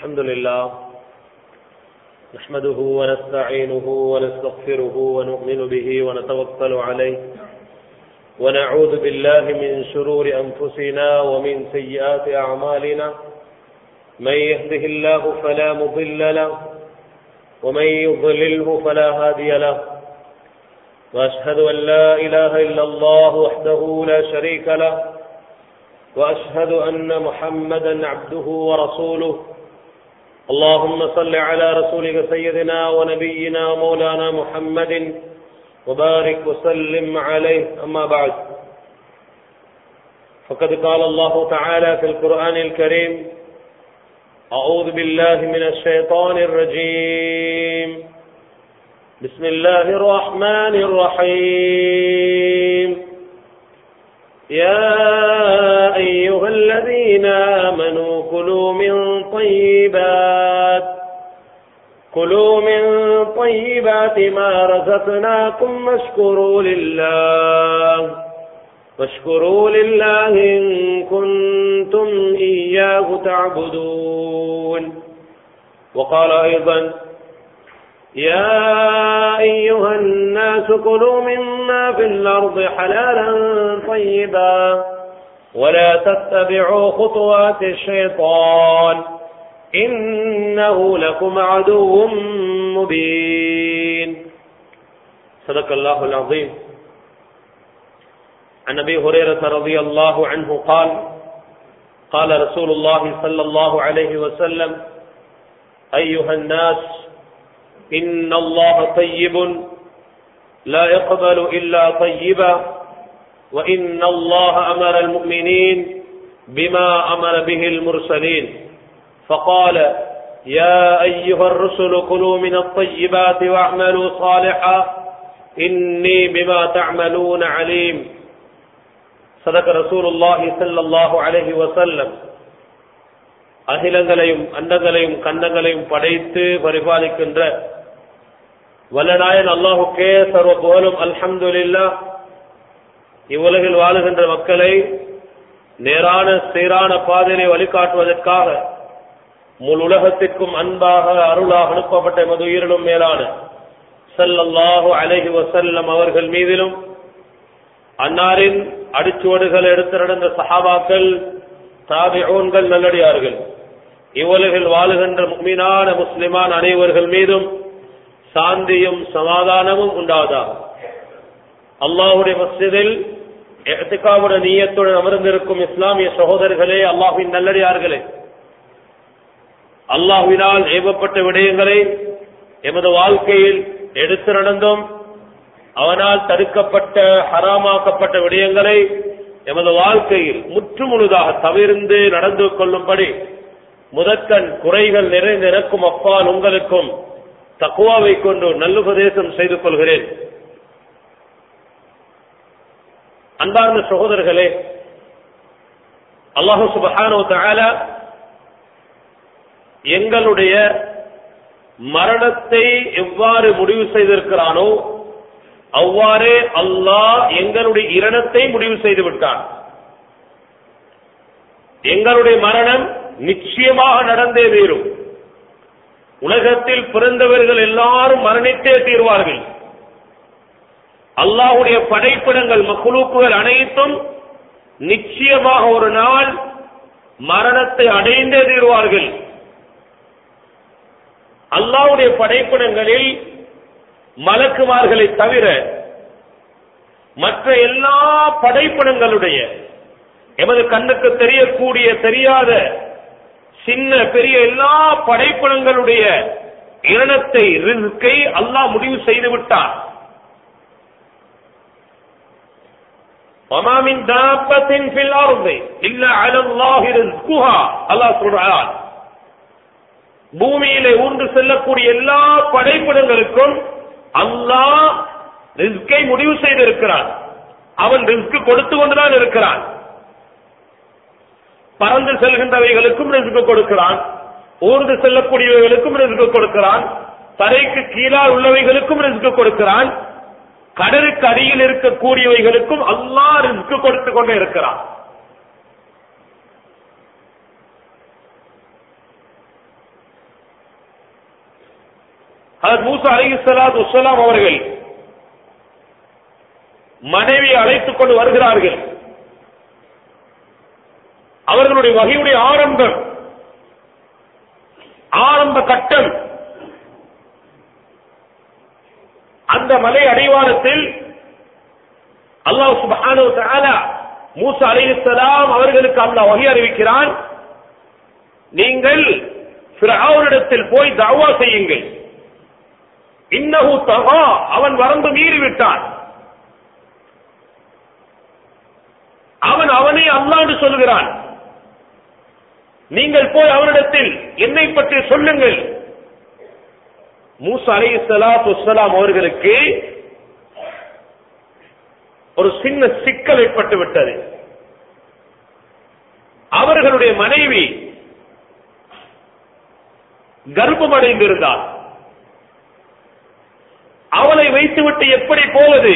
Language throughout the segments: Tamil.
الحمد لله نحمده ونستعينه ونستغفره ونؤمن به ونتوكل عليه ونعوذ بالله من شرور أنفسنا ومن سيئات أعمالنا من يهده الله فلا مضل له ومن يضلله فلا هادي له وأشهد أن لا إله إلا الله وحده لا شريك له وأشهد أن محمدا عبده ورسوله اللهم صل على رسولك سيدنا ونبينا مولانا محمد وبارك وسلم عليه أما بعد فقد قال الله تعالى في القرآن الكريم أعوذ بالله من الشيطان الرجيم بسم الله الرحمن الرحيم يا أيها الذين آمنوا كلوا من طيبات كلوا من طيبات ما رزقناكم واشكروا لله واشكروا لله إن كنتم إياه تعبدون وقال أيضا يا أيها الناس كلوا مما في الأرض حلالا طيبا ولا تتبعوا خطوات الشيطان إنه لكم عدو مبين صدق الله العظيم عن أبي هريرة رضي الله عنه قال قال رسول الله صلى الله عليه وسلم أيها الناس إن الله طيب لا يقبل إلا طيبا وإن الله أمر المؤمنين بما أمر به المرسلين فقال يا أيها الرسل كلوا من الطيبات واعملوا صالحا إني بما تعملون عليم صدق رسول الله صلى الله عليه وسلم அகிலங்களையும் அண்டங்களையும் கண்டங்களையும் படைத்து பரிபாலிக்கின்ற வல்லநாயன் அல்லாஹுக்கே சர்வ புகழும் அல்ஹம்துலில்லா இவ்வுலகில் வாழுகின்ற மக்களை நேரான சீரான பாதையை வழிகாட்டுவதற்காக முழு உலகத்திற்கும் அன்பாக அருளாக அனுப்பப்பட்ட மது உயிரிலும் மேலான சல்லல்லாஹு அலஹி வசல்லம் அவர்கள் மீதிலும் அன்னாரின் அடிச்சுவடுகள் எடுத்து நடந்த சஹாபாக்கள் தாபிஊன்கள் நல்லடியார்கள் இவ்வுலகில் வாழுகின்ற மீனான முஸ்லிமான் அனைவர்கள் மீதும் சாந்தியும் சமாதானமும் உண்டாவதாக அல்லாஹுடைய மஸ்ஜிதில் எத்திகாவுடைய நீயத்துடன் அமர்ந்திருக்கும் இஸ்லாமிய சகோதரர்களே அல்லாஹின் நல்லடியார்களே அல்லாஹுவினால் ஏவப்பட்ட விடயங்களை எமது வாழ்க்கையில் எடுத்து நடந்தோம் அவனால் தடுக்கப்பட்ட ஹராமாக்கப்பட்ட விடயங்களை எமது வாழ்க்கையில் முற்றுமுழுதாக தவிர்ந்து நடந்து கொள்ளும்படி முதற்கண் குறைகள் நிறைந்திருக்கும் அப்பால் உங்களுக்கும் தக்குவாவை கொண்டு நல்லுபதேசம் செய்து கொள்கிறேன் அன்பார்ந்த சகோதரர்களே அல்லாஹு சுபஹானோ தஆலா எங்களுடைய மரணத்தை எவ்வாறு முடிவு செய்திருக்கிறானோ அவ்வாறே அல்லாஹ் எங்களுடைய இரணத்தை முடிவு செய்து விட்டான் எங்களுடைய மரணம் நிச்சயமாக நடந்தே தீரும் உலகத்தில் பிறந்தவர்கள் எல்லாரும் மரணித்தே தீர்வார்கள் அல்லாஹுடைய படைப்பிடங்கள் மக்குழுப்புகள் அனைத்தும் நிச்சயமாக ஒரு நாள் மரணத்தை அடைந்தே தீர்வார்கள் அல்லாஹுடைய படைப்பிடங்களில் மலக்குமார்களை தவிர மற்ற எல்லா படைப்பிடங்களுடைய எமது கண்ணுக்கு தெரியக்கூடிய தெரியாத சின்ன பெரிய எல்லா படைப்பிடங்களுடைய இரணத்தை ரிஸ்கை அல்லாஹ் முடிவு செய்து விட்டார் வமாமின் தாப்பத்தின் ஃபில் அர்தி இல்ல அலல்லாஹி ரிஸ்குஹா அல்லாஹ் சொல்றான் பூமியிலே ஊன்று செல்லக்கூடிய எல்லா படைப்பிடங்களுக்கும் அல்லாஹ் ரிஸ்கை முடிவு செய்திருக்கிறான் அவன் ரிஸ்க் கொடுத்து கொண்டுதான் இருக்கிறான் பறந்து செல்கின்றவைகளுக்கும் ரிஸ்க் கொடுக்கிறான் ஊர்ந்து செல்லக்கூடியவைகளுக்கும் ரிஸ்க் கொடுக்கிறான் தரைக்கு கீழால் உள்ளவைகளுக்கும் ரிஸ்க் கொடுக்கிறான் கடலுக்கு அடியில் இருக்கக்கூடியவைகளுக்கும் அல்லாஹ் ரிஸ்க் கொடுத்து கொண்டே இருக்கிறான் அதற்கு மூசா அலைஹிஸ்ஸலாத்து வஸ்ஸலாம் அவர்கள் மனைவியை அழைத்துக் கொண்டு வருகிறார்கள் அவர்களுடைய வகையுடைய ஆரம்பம் ஆரம்ப கட்டம் அந்த மலை அடிவாரத்தில் அல்லாஹ் சுப்ஹானஹு வ தஆலா மூசா அலைஹிஸ்ஸலாம் அவர்களுக்கு அல்லாஹ் வகை அறிவிக்கிறான் நீங்கள் ஃபிரௌனிடத்தில் போய் தஅவா செய்யுங்கள் இன்னஹு தகா அவன் வரம்பு மீறி விட்டான் அவன் அவனே அல்லாண்டு சொல்கிறான் நீங்கள் போய் அவனிடத்தில் என்னை பற்றி சொல்லுங்கள் மூசா அலை சலாத்து அவர்களுக்கு ஒரு சின்ன சிக்கல் ஏற்பட்டு விட்டது அவர்களுடைய மனைவி கர்ப்பமடைந்திருந்தார் அவளை வைத்துவிட்டு எப்படி போவது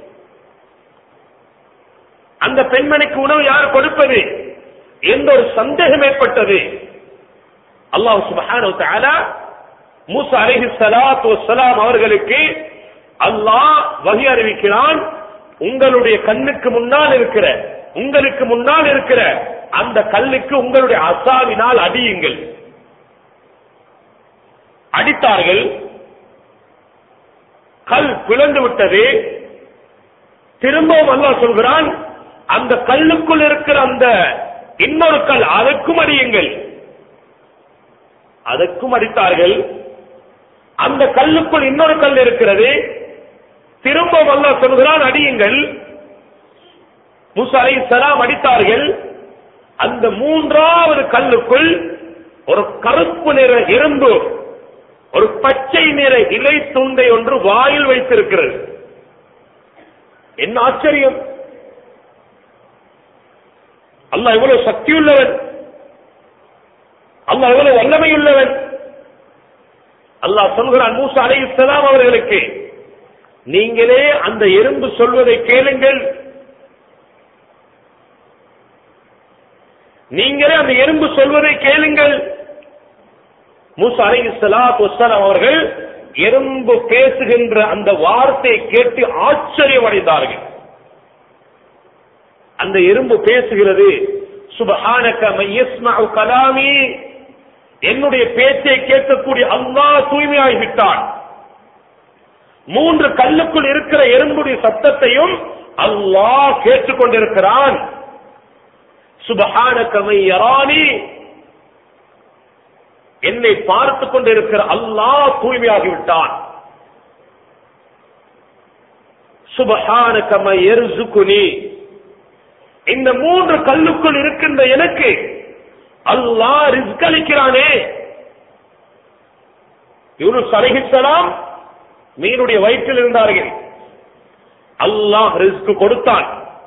அந்த பெண்மணிக்கு உணவு யார் கொடுப்பது என்ற ஒரு சந்தேகம் ஏற்பட்டது அல்லாஹ் சுப்ஹானஹு வ தஆலா மூசா அலைஹி ஸலாத்து வஸ்ஸலாம் அவர்களுக்கு அல்லாஹ் வகை அறிவிக்கிறான் உங்களுடைய கண்ணுக்கு முன்னால் இருக்கிற உங்களுக்கு முன்னால் இருக்கிற அந்த கல்லுக்கு உங்களுடைய அசாவினால் அடியுங்கள் அடித்தார்கள் கல் பிளந்து விட்டது திரும்பவும் அல்லாஹ் சொல்கிறான் அந்த கல்லுக்குள் இருக்கிற அந்த இன்னொரு கல் அதற்கும் அடியுங்கள் அதற்கும் அடித்தார்கள் அந்த கல்லுக்குள் இன்னொரு கல் இருக்கிறது திரும்ப அல்லாஹ் சொல்கிறான் அடியுங்கள் முசா சலாம் அடித்தார்கள் அந்த மூன்றாவது கல்லுக்குள் ஒரு கருப்பு நிற இரும்பு ஒரு பச்சை நிற இலை துண்டை ஒன்று வாயில் வைத்திருக்கிறது என்ன ஆச்சரியம் அல்லாஹ் எவ்வளவு சக்தியுள்ளவன் அல்லாஹ் எவ்வளவு வல்லமையுள்ளவன் அல்லாஹ் சொல்கிறான் மூசா அலைஹிஸ்ஸலாம் அவர்களுக்கு நீங்களே அந்த எறும்பு சொல்வதை கேளுங்கள் நீங்களே அந்த எறும்பு சொல்வதை கேளுங்கள் மூசா அலைஹிஸ்ஸலாத்து வஸ்ஸலாம் அவர்கள் எறும்பு பேசுகின்ற அந்த வார்த்தையை கேட்டு ஆச்சரியம் அடைந்தார்கள் அந்த எறும்பு பேசுகிறது சுபஹானக மையஸ்மஉ கலாமி என்னுடைய பேச்சை கேட்கக்கூடிய அல்லாஹ் தூய்மையாகி விட்டான் மூன்று கல்லுக்குள் இருக்கிற எறும்புடைய சத்தத்தையும் அல்லாஹ் கேட்டுக்கொண்டிருக்கிறான் சுபஹானக மையரானி என்னை பார்த்து கொண்டிருக்கிற அல்லாஹ் தூய்மையாகி விட்டான் சுபஹானக மையர்சுகுனி இந்த மூன்று கல்லுக்குள் இருக்கின்ற எனக்கு அல்லாஹ் ரிஸ்க் அளிக்கிறானே யூனுஸ் அலைஹிஸ்ஸலாம் மீனுடைய வயிற்றில் இருந்தார்கள் அல்லாஹ் ரிஸ்க் கொடுத்தான்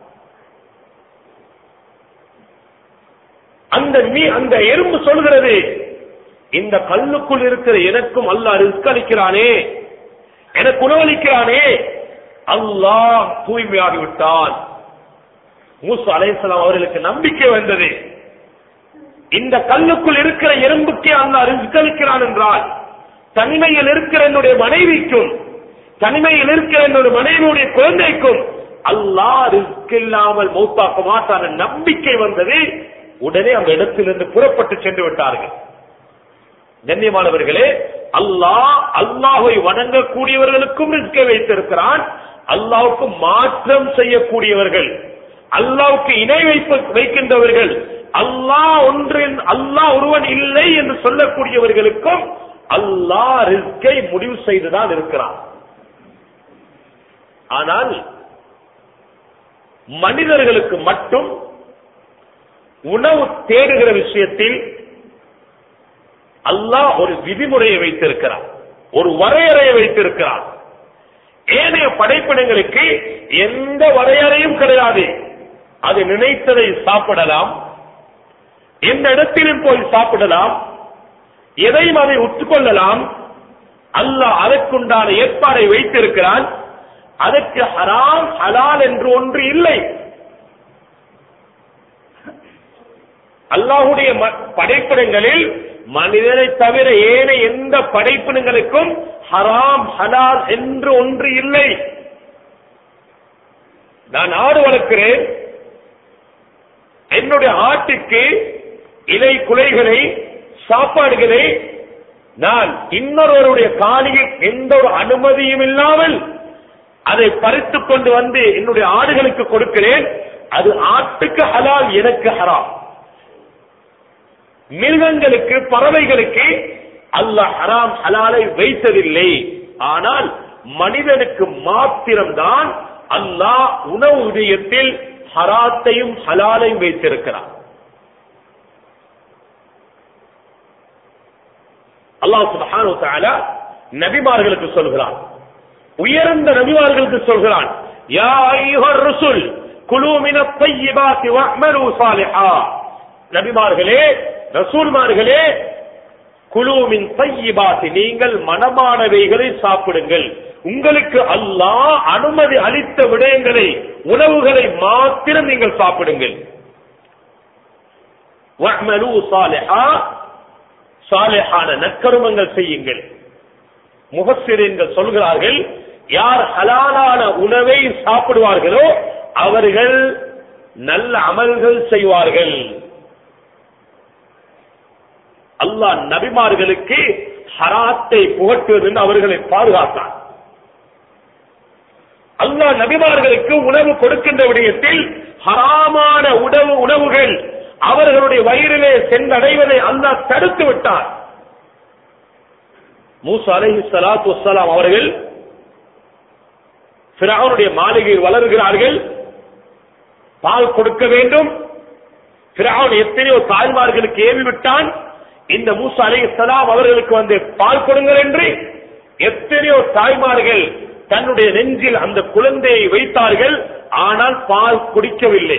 அந்த மீ அந்த எறும்பு சொல்கிறது இந்த கல்லுக்குள் இருக்கிற எனக்கும் அல்லாஹ் ரிஸ்க் அளிக்கிறானே எனக்கு உணவளிக்கிறானே அல்லாஹ் தூய்மையாகி விட்டான் மூசா அலைஹிஸ்ஸலாம் அவர்களுக்கு நம்பிக்கை வந்தது இந்த கல்லுக்குள் இருக்கிற எறும்புக்கே அல்லாஹ் ரிஸ்க் அளிக்கிறான் என்றால் தனிமையில் இருக்கிற என்னுடைய மனைவிக்கும் தனிமையில் இருக்கிற என்னுடைய மனைவியுடைய குழந்தைக்கும் அல்லாஹ் ரிஸ்க் இல்லாமல் மௌத்தாக்க மாட்டான நம்பிக்கை வந்தது உடனே அந்த இடத்திலிருந்து புறப்பட்டு சென்று விட்டார்கள் கண்ணியமானவர்களே அல்லாஹ் அல்லாஹை வணங்கக்கூடியவர்களுக்கும் ரிஸ்கை வைத்திருக்கிறான் அல்லாவுக்கு மாற்றம் செய்யக்கூடியவர்கள் அல்லாவுக்கு இணை வைப்பு வைக்கின்றவர்கள் அல்லாஹ் ஒன்றின் அல்லாஹ் ஒருவன் இல்லை என்று சொல்லக்கூடியவர்களுக்கும் அல்லாஹ் ரிஸ்கை முடிவு செய்துதான் இருக்கிறான் ஆனால் மனிதர்களுக்கு மட்டும் உணவு தேடுகிற விஷயத்தில் அல்லாஹ் ஒரு விதிமுறையை வைத்திருக்கிறான் ஒரு வரையறையை வைத்திருக்கிறான் ஏனைய படைப்பினங்களுக்கு எந்த வரையறையும் கிடையாது அது நினைத்ததை சாப்பிடலாம் எந்த இடத்திலும் போய் சாப்பிடலாம் எதையும் அதை உற்றுக்கொள்ளலாம் அல்லாஹ் அதற்குண்டான ஏற்பாடை வைத்திருக்கிறான் அதற்கு ஹராம் ஹலால் என்று ஒன்று இல்லை அல்லாஹுடைய ம- படைப்பினங்களில் மனிதனை தவிர ஏனைய எந்த படைப்பினங்களுக்கும் ஹராம் ஹலால் என்று ஒன்று இல்லை நான் ஆடு வளர்க்கிறேன் என்னுடைய ஆட்டுக்கு இலை குலைகளை சாப்பாடுகளை நான் இன்னொருவருடைய காணியில் எந்த ஒரு அனுமதியும் இல்லாமல் அதை பறித்துக் கொண்டு வந்து என்னுடைய ஆடுகளுக்கு கொடுக்கிறேன் அது ஆட்டுக்கு ஹலால் எனக்கு ஹராம் மிருகங்களுக்கு பறவைகளுக்கு அல்லாஹ் ஹராம் ஹலாலை வைத்ததில்லை ஆனால் மனிதனுக்கு மாத்திரம்தான் அல்லாஹ் உணவு விடயத்தில் ஹராத்தையும் ஹலாலையும் வைத்திருக்கிறான் அல்லாஹ் சுப்ஹானஹு வ தஆலா நபிமார்களுக்கு சொல்கிறான் உயர்ந்த நபிமார்களுக்கு சொல்கிறான் யா அய்யுஹர் ருசுல் குலு மினத் தய்யிபாத்தி வஅமலு சாலிஹா நபிமார்களே ரசூல்மார்களே குழுவின் தையிபாத்தி நீங்கள் மனமானவைகளை சாப்பிடுங்கள் உங்களுக்கு அல்லாஹ் அனுமதி அளித்த விடயங்களை உணவுகளை மாத்திரம் நீங்கள் சாப்பிடுங்கள் வஅமலு சாலிஹா சாலிஹான நற்கருமங்கள் செய்யுங்கள் முகசிரியர்கள் சொல்கிறார்கள் யார் ஹலாலான உணவை சாப்பிடுவார்களோ அவர்கள் நல்ல அமல்கள் செய்வார்கள் அல்லாஹ் நபிமார்களுக்கு ஹராத்தை புகட்டுவது அவர்களை பாதுகாத்தான் அல்லாஹ் நபிமார்களுக்கு உணவு கொடுக்கின்ற விடயத்தில் ஹராமான உணவு உணவுகள் அவர்களுடைய வயிறிலே சென்றடைவதை அல்லாஹ் தடுத்து விட்டார் மூசா அலைஹி ஸலாத்து வஸ்ஸலாம் அவர்கள் ஃபிரௌனுடைய மாளிகையில் வளர்கிறார்கள் பால் கொடுக்க வேண்டும் ஃபிரௌன் எத்தனையோ தாய்மார்களுக்கு ஏவி விட்டான் இந்த மூசா அலைஹிஸ்ஸலாம் அவர்களுக்கு வந்து பால் கொடுங்கள் என்று எத்தனையோ தாய்மார்கள் தன்னுடைய நெஞ்சில் அந்த குழந்தையை வைத்தார்கள் ஆனால் பால் குடிக்கவில்லை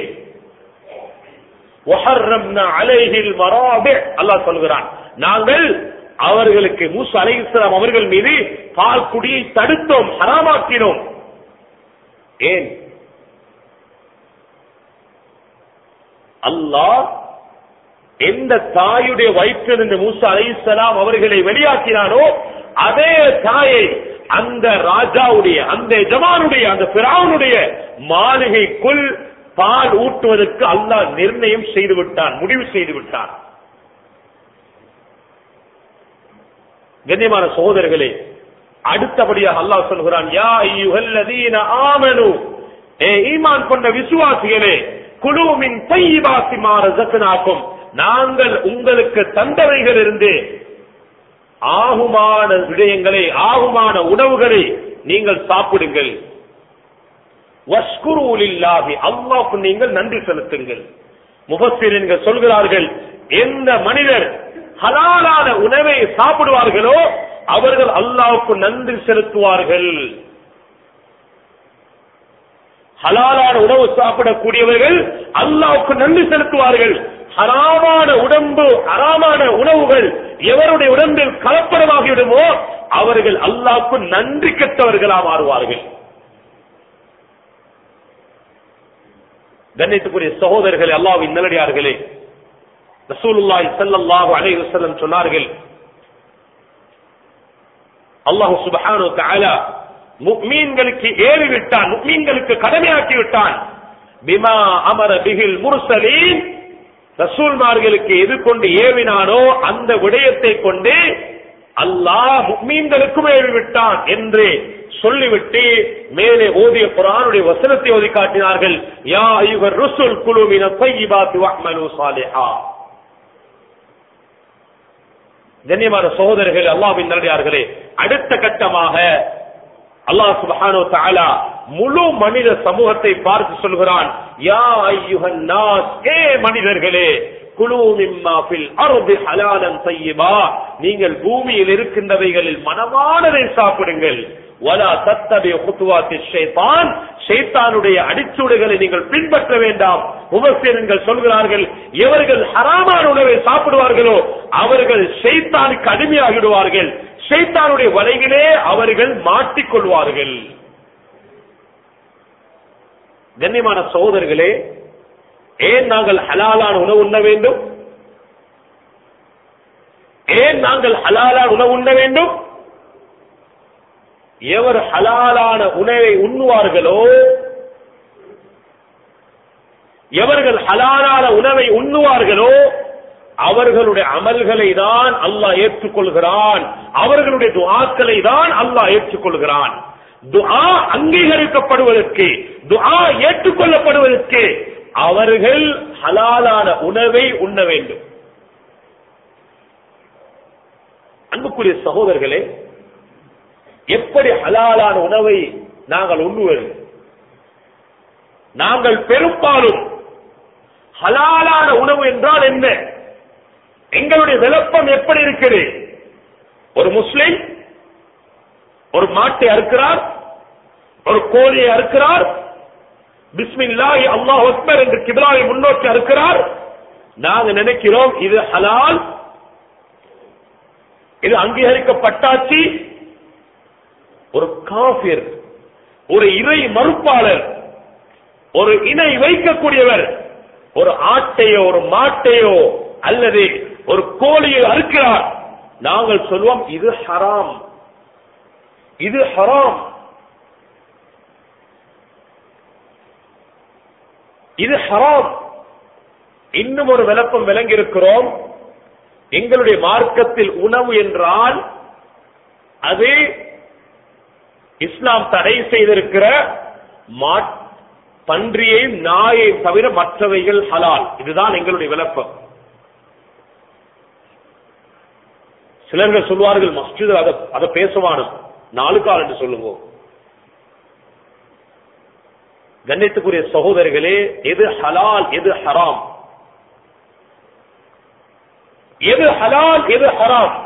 وحرمنا عليه المراضع அல்லாஹ் சொல்கிறான் நாங்கள் அவர்களுக்கு மூசா அலைஹிஸ்ஸலாம் அவர்கள் மீது பால் குடியை தடுத்தோம் ஹராமாக்கினோம் ஏன் அல்லாஹ் எந்த தாயுடைய வயிற்றிலிருந்து மூசா அலைஹிஸ்ஸலாம் அவர்களை வெளியாக்கினானோ அதே தாயை அந்த ராஜாவுடைய அந்த எஜமானுடைய அந்த பிராவுனுடைய மாளிகைக்குள் பால் ஊட்டுவதற்கு அல்லாஹ் நிர்ணயம் செய்து விட்டான் முடிவு செய்து விட்டான் கண்ணியமான சகோதரர்களே அடுத்தபடியாக அல்லாஹ் சொல்கிறான் யா ஐயுஹல்லதீன ஆமனு ஏ ஈமான் கொண்ட விசுவாசிகளே குழுவின் தையிபாசி மாறசக்கனாக்கும் நாங்கள் உங்களுக்கு தந்தவைகள் இருந்து ஆகுமான விடயங்களை ஆகுமான உணவுகளை நீங்கள் சாப்பிடுங்கள் வஷ்குருலில்லாஹி அல்லாஹ்வுக்கு நீங்கள் நன்றி செலுத்துங்கள் முபஸ்ஸிரீன்கள் சொல்கிறார்கள் எந்த மனிதர் ஹலாலான உணவை சாப்பிடுவார்களோ அவர்கள் அல்லாஹ்வுக்கு நன்றி செலுத்துவார்கள் ஹலாலான உணவு சாப்பிடக்கூடியவர்கள் அல்லாஹ்வுக்கு நன்றி செலுத்துவார்கள் ஹராமான உடம்பு ஹராமான உணவுகள் எவருடைய உடம்பில் கலப்படமாகிவிடுமோ அவர்கள் அல்லாஹ்வுக்கு நன்றி கெட்டவர்களா மாறுவார்கள் கண்ணியத்துக்குரிய சகோதரர்களே அல்லாஹ்வின் நல்லடியார்களே ரசூலுல்லாஹி ஸல்லல்லாஹு அலைஹி வஸல்லம் சொன்னார்கள் அல்லாஹ் சுப்ஹானஹு வ தஆலா முஃமின்களுக்கு ஏறி விட்டான் முஃமின்களுக்கு கடமையாக்கி விட்டான் பிமா அமர பிஹில் முர்சலீன் ரசூல்மார்களுக்கு எது கொண்டு ஏவினானோ அந்த விடயத்தை கொண்டு அல்லாஹ் முக்மீன்களுக்கும் ஏவிவிட்டான் என்று சொல்லிவிட்டு மேலே ஓதிய குரானுடைய வசனத்தை ஓதி காட்டினார்கள் யா ஐயுகர் ருசுல் குழுவின தையிபாத்தி வஅமலு சாலிஹா கண்ணியமான சகோதரர்கள் அல்லாஹ்வின் நல்லடியார்களே அடுத்த கட்டமாக அல்லாஹ் சுப்ஹானஹு வ தஆலா முழு மனித சமூகத்தை பார்த்து சொல்கிறான் யா ஐயுஹன் நாஸ் ஏ மனிதர்களே குலு மிம்மா ஃபில் அர்தி ஹலாலன் தய்யிபா நீங்கள் பூமியில் இருக்கின்றவைகளில் மனமானதை சாப்பிடுங்கள் வலா தத்தபி குத்துவாத்தி ஷைத்தான் ஷைத்தானுடைய அடிச்சுடுகளை நீங்கள் பின்பற்ற வேண்டாம் உபசேரங்கள் சொல்கிறார்கள் எவர்கள் ஹராமான உணவை சாப்பிடுவார்களோ அவர்கள் ஷைத்தானுக்கு அடிமையாகிடுவார்கள் ஷைத்தானுடைய வலையிலே அவர்கள் மாட்டிக்கொள்வார்கள் கண்ணியமான சகோதரர்களே ஏன் நாங்கள் ஹலாலான உணவு உண்ண வேண்டும் ஏன் நாங்கள் ஹலாலான உணவு உண்ண வேண்டும் எவர் ஹலாலான உணவை உண்ணுவார்களோ எவர்கள் ஹலாலான உணவை உண்ணுவார்களோ அவர்களுடைய அமல்களை தான் அல்லாஹ் ஏற்றுக்கொள்கிறான் அவர்களுடைய துஆக்களை தான் அல்லாஹ் ஏற்றுக்கொள்கிறான் துஆ அங்கீகரிக்கப்படுவதற்கு துஆ ஏற்றுக்கொள்ளப்படுவதற்கு அவர்கள் ஹலாலான உணவை உண்ண வேண்டும் அன்புக்குரிய சகோதரர்களே எப்படி ஹலாலான உணவை நாங்கள் உண்ணுவது நாங்கள் பெரும்பாலும் ஹலாலான உணவு என்றால் என்ன எங்களுடைய விளப்பம் எப்படி இருக்குது ஒரு முஸ்லிம் ஒரு மாட்டை அறுக்கிறார் ஒரு கோழியை அறுக்கிறார் பிஸ்மில்லாஹி அல்லாஹ் அக்பர் என்று கிபிலாவை முன்னோக்கி அறுக்கிறார் நாங்க நினைக்கிறோம் இது ஹலால் இது அங்கீகரிக்கப்பட்டாச்சு ஒரு காபிர் ஒரு இறை மறுப்பாளர் ஒரு இணை வைக்கக்கூடியவர் ஒரு ஆட்டையோ ஒரு மாட்டையோ அல்லது ஒரு கோழியை அறுக்கிறார் நாங்கள் சொல்வோம் இது ஹராம் இது ஹராம் இது ஹராம் இன்னும் ஒரு விளப்பம் விளங்கி இருக்கிறோம் எங்களுடைய மார்க்கத்தில் உணவு என்றால் அது இஸ்லாம் தடை செய்திருக்கிற மாட் பன்றியை நாயை தவிர மற்றவைகள் ஹலால் இதுதான் எங்களுடைய விளப்பம் சிலர்கள் சொல்வார்கள் மஸ்ஜித் அதை அதை பேசுவானும் நாலு கால் என்று சொல்லுங்க கண்ணியத்துக்குரிய சகோதரர்களே எது ஹலால் எது ஹராம் எது ஹலால் எது ஹராம்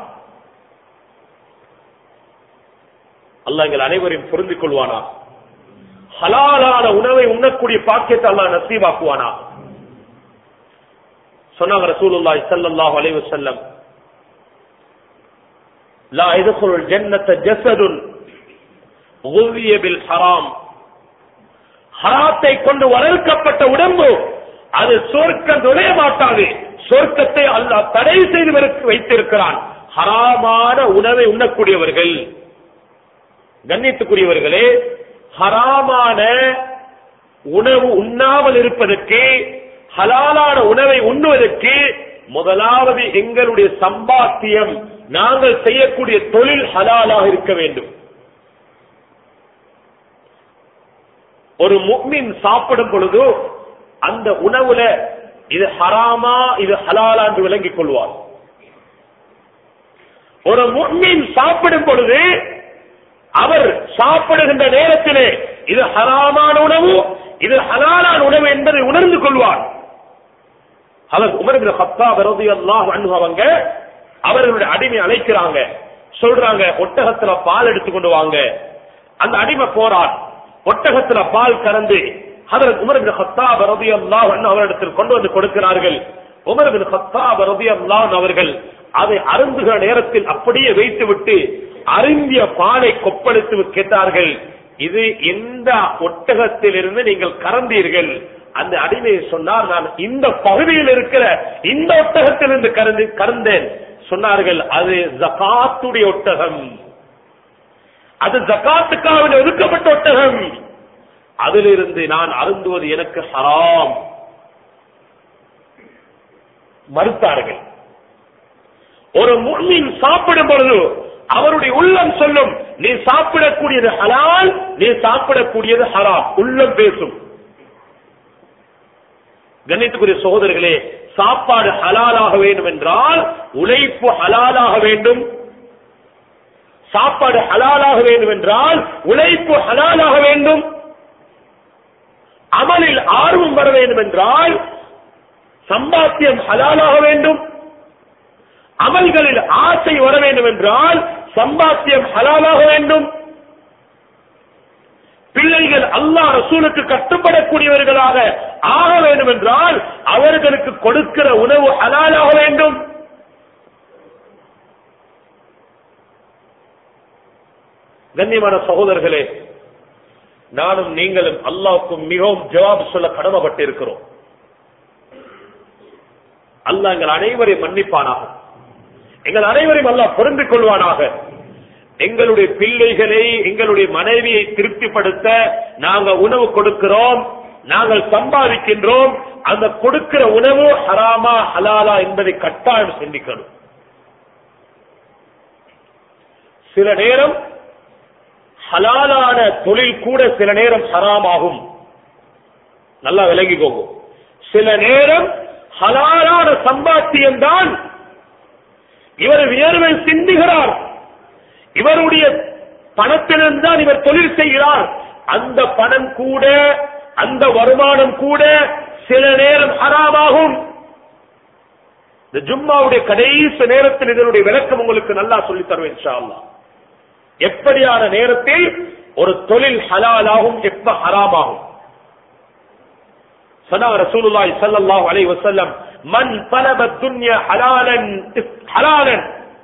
அல்லாஹ் எங்கள் அனைவரையும் புரிந்து கொள்வானா ஹலாலான உணவை உண்ணக்கூடிய பாக்கியத்தை அல்லாஹ் நசீவாக்குவானா சொன்னாங்க ரசூலுல்லாஹி ஸல்லல்லாஹு அலைஹி வஸல்லம் லா يدخل الجنة جسد غذي بالحرام ஹராத்தை கொண்டு வளர்க்கப்பட்ட உடம்பு அது சொர்க்கம் நுழைய மாட்டாது சொர்க்கத்தை அல்லாஹ் தடை செய்து வைத்திருக்கிறான் ஹராமான உணவை உண்ணக்கூடியவர்கள் கண்ணியத்துக்குரியவர்களே ஹராமான உணவு உண்ணாமல் இருப்பதற்கு ஹலாலான உணவை உண்ணுவதற்கு முதலாவது எங்களுடைய சம்பாத்தியம் நாங்கள் செய்யக்கூடிய தொழில் ஹலாலாக இருக்க வேண்டும் ஒரு முக்மின் சாப்பிடும் பொழுது அந்த உணவுல இது ஹராமா இது ஹலாலா என்று விளங்கிக் கொள்வார் ஒரு முக்மின் சாப்பிடும் பொழுது அவர் சாப்பிடுகின்ற நேரத்திலே இது ஹராமான உணவு இது ஹலாலான உணவு என்பதை உணர்ந்து கொள்வார் அவர் உமர் பின் கத்தாப் ரலியல்லாஹு அன்ஹு அவங்க அவர்களுடைய அடிமை அழைக்கிறாங்க சொல்றாங்க ஒட்டகத்துல பால் எடுத்து கொண்டு வாங்க அந்த அடிமை போறார் ஒட்டகத்துல பால் கறந்து ஹதரத் உமர் பின் கத்தாப் ரலியல்லாஹு அன்ஹு அவரிடத்தில் கொண்டு வந்து கொடுக்கிறார்கள் உமர் பின் கத்தாப் ரலியல்லாஹு அவர்கள் அதை அருந்துகிற நேரத்தில் அப்படியே வைத்துவிட்டு அருந்திய பாலை கொப்பளித்து கேட்டார்கள் இது எந்த ஒட்டகத்திலிருந்து நீங்கள் கறந்தீர்கள் அந்த அடிமையை சொன்னார் நான் இந்த பகுதியில் இருக்கிற இந்த ஒட்டகத்திலிருந்து கறந்து கறந்தேன் சொன்னார்கள் அது ஜகாத்துடைய ஒட்டகம் அது ஜகாத்துக்காக ஒதுக்கப்பட்ட ஒட்டகம் அதிலிருந்து நான் அருந்துவது எனக்கு ஹராம் மறுத்தார்கள் ஒரு முன்மின் சாப்பிடும் பொழுது அவருடைய உள்ளம் சொல்லும் நீ சாப்பிடக்கூடியது ஹலால் நீ சாப்பிடக்கூடியது ஹராம் உள்ளம் பேசும் கண்ணியத்துக்குரிய சகோதரர்களே சாப்பாடு ஹலாலாக வேண்டும் என்றால் உழைப்பு ஹலாலாக வேண்டும் சாப்பாடு ஹலாலாக வேண்டும் என்றால் உழைப்பு ஹலாலாக வேண்டும் அமலில் ஆர்வம் வர வேண்டும் என்றால் சம்பாத்தியம் ஹலாலாக வேண்டும் அமல்களில் ஆசை வர வேண்டும் என்றால் சம்பாத்தியம் ஹலாலாக வேண்டும் பிள்ளைகள் அல்லாஹ் ரசூலுக்கு கட்டுப்படக்கூடியவர்களாக ஆக வேண்டும் என்றால் அவர்களுக்கு கொடுக்கிற உணவு ஹலாலாக வேண்டும் கண்ணியமான சகோதரர்களே நானும் நீங்களும் அல்லாவுக்கும் மிகவும் ஜவாப் சொல்ல கடமைப்பட்டிருக்கிறோம் அல்லாஹ் எங்கள் அனைவரையும் மன்னிப்பானாக எங்கள் அனைவரையும் அல்லாஹ் பொருந்திக் கொள்வானாக எங்களுடைய பிள்ளைகளை எங்களுடைய மனைவியை திருப்திப்படுத்த நாங்க உணவு கொடுக்கிறோம் நாங்கள் சம்பாதிக்கின்றோம் அந்த கொடுக்கிற உணவு ஹராமா ஹலாலா என்பதை கட்டாயம் சிந்திக்கணும் சில நேரம் ஹலாலான தொழில் கூட சில நேரம் ஹராமாகும் நல்லா விளங்கிக்கோங்க சில நேரம் ஹலாலான சம்பாத்தியம் தான் இவர் வியர்வை சிந்துகிறார் இவருடைய பணத்திலிருந்தான் இவர் தொழில் செய்கிறார் அந்த பணம் கூட அந்த வருமானம் கூட சில நேரம் ஹராமாகும் இந்த ஜும்மாவுடைய கடைசி நேரத்தில் இதனுடைய விளக்கம் உங்களுக்கு நல்லா சொல்லித் தருவேன் இன்ஷா அல்லாஹ். எப்படியான நேரத்தில் ஒரு தொழில் ஹலாலாகும் எப்ப ஹராமாகும் சொன்னாங்க ரசூலுல்லாஹி ஸல்லல்லாஹு அலைஹி வஸல்லம் மன் தலப துன்யா ஹலாலன் ஹலாலன்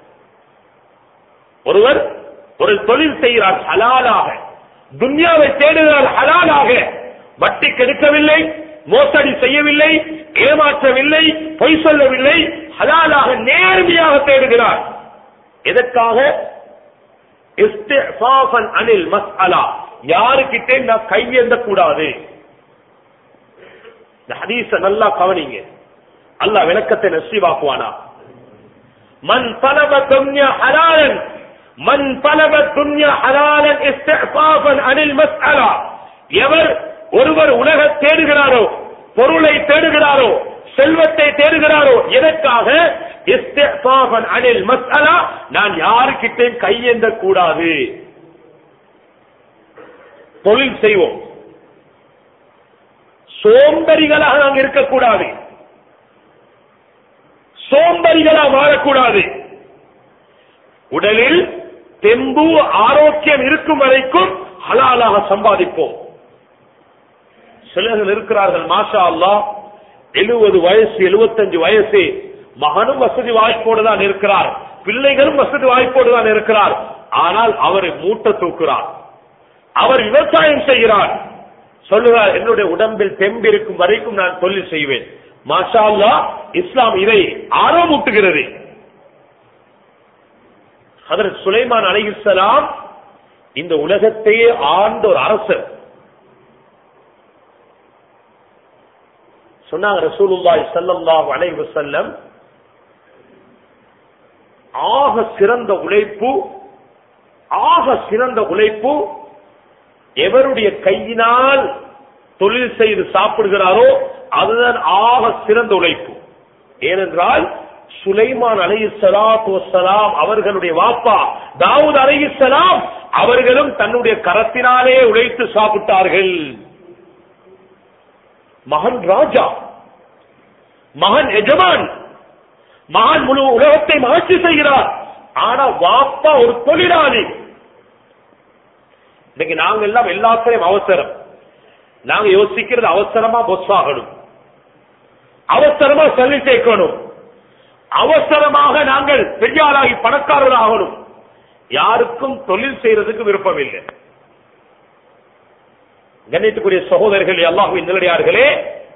ஒருவர் ஒரு தொழில் செய்கிறார் ஹலாலாக துன்யாவை தேடுகிறார் ஹலாலாக வட்டி கெடுக்கவில்லை மோசடி செய்யவில்லை ஏமாற்றவில்லை பொய் சொல்லவில்லை ஹலாலாக நேர்மையாக தேடுகிறார் எதற்காக இஸ்திஃபாஃபன் அனில் மஸ்அலா யாருக்கிட்டே நான் கையேந்த கூடாது இந்த ஹதீஸ நல்லா கவனிங்க அல்லாஹ் விளக்கத்தை நசீவாக்குவானா மன் தலப துன்யா ஹலாலன் மன் தலப துன்யா ஹலாலன் இஸ்திஃபாஃபன் அனில் மஸ்அலா எவர் ஒருவர் உலக தேடுகிறாரோ பொருளை தேடுகிறாரோ செல்வத்தை தேடுகிறாரோ எதற்காக இஸ்திஃபாஃபன் அனில் மஸ்அலா நான் யாருக்கிட்டே கையேந்த கூடாது தொழில் செய்வோம் சோம்பரிகளாக நாங்கள் இருக்கக்கூடாது சோம்பரிகளாக மாறக்கூடாது உடலில் தெம்பு ஆரோக்கியம் இருக்கும் வரைக்கும் ஹலாலாக சம்பாதிப்போம் சிலர்கள் இருக்கிறார்கள் மாஷா அல்லாஹ் எழுபது வயசு எழுபத்தஞ்சு வயசு மகனும் வசதி வாய்ப்போடு தான் இருக்கிறார் பிள்ளைகளும் வசதி வாய்ப்போடு தான் இருக்கிறார் ஆனால் அவரை மூட்டை தூக்குறார் அவர் விவசாயம் செய்கிறார் சொல்லுகிறார் என்னுடைய உடம்பில் தெம்பு இருக்கும் வரைக்கும் நான் தொழில் செய்வேன் மாஷா அல்லாஹ் இஸ்லாம் இதை ஆர்வமூட்டுகிறது ஹதரத் சுலைமான் அலைஹிஸ்ஸலாம் இந்த உலகத்தையே ஆண்ட ஒரு அரசர் சொன்னாங்க ரசூலுல்லாஹி ஸல்லல்லாஹு அலைஹி வஸல்லம் ஆக சிறந்த உழைப்பு ஆக சிறந்த உழைப்பு எவருடைய கையினால் தொழில் செய்து சாப்பிடுகிறாரோ அதுதான் ஆக சிறந்த உழைப்பு ஏனென்றால் சுலைமான் அலைஹி ஸலாத்து வஸ்ஸலாம் அவர்களுடைய வாப்பா தாவூத் அலைஹி ஸலாம் அவர்களும் தன்னுடைய கரத்தினாலே உழைத்து சாப்பிட்டார்கள் மகன் ராஜா மகன் எஜமான் மகன் முழு உலகத்தை ஆட்சி செய்கிறார் ஆனா வாப்பா ஒரு தொழிலாளி இன்னைக்கு நாங்க எல்லாம் எல்லாத்திலையும் அவசரம் நாங்க யோசிக்கிறது அவசரமா பொஸ் ஆகணும் அவசரமா சல்லி சேர்க்கணும் அவசரமாக நாங்கள் பெரியாராகி பணக்காரர்கள் ஆகணும் யாருக்கும் தொழில் செய்யறதுக்கு விருப்பம் இல்லை கண்ணியத்துக்குரிய சகோதரர்கள் அல்லாஹுவின் நிலடியார்களே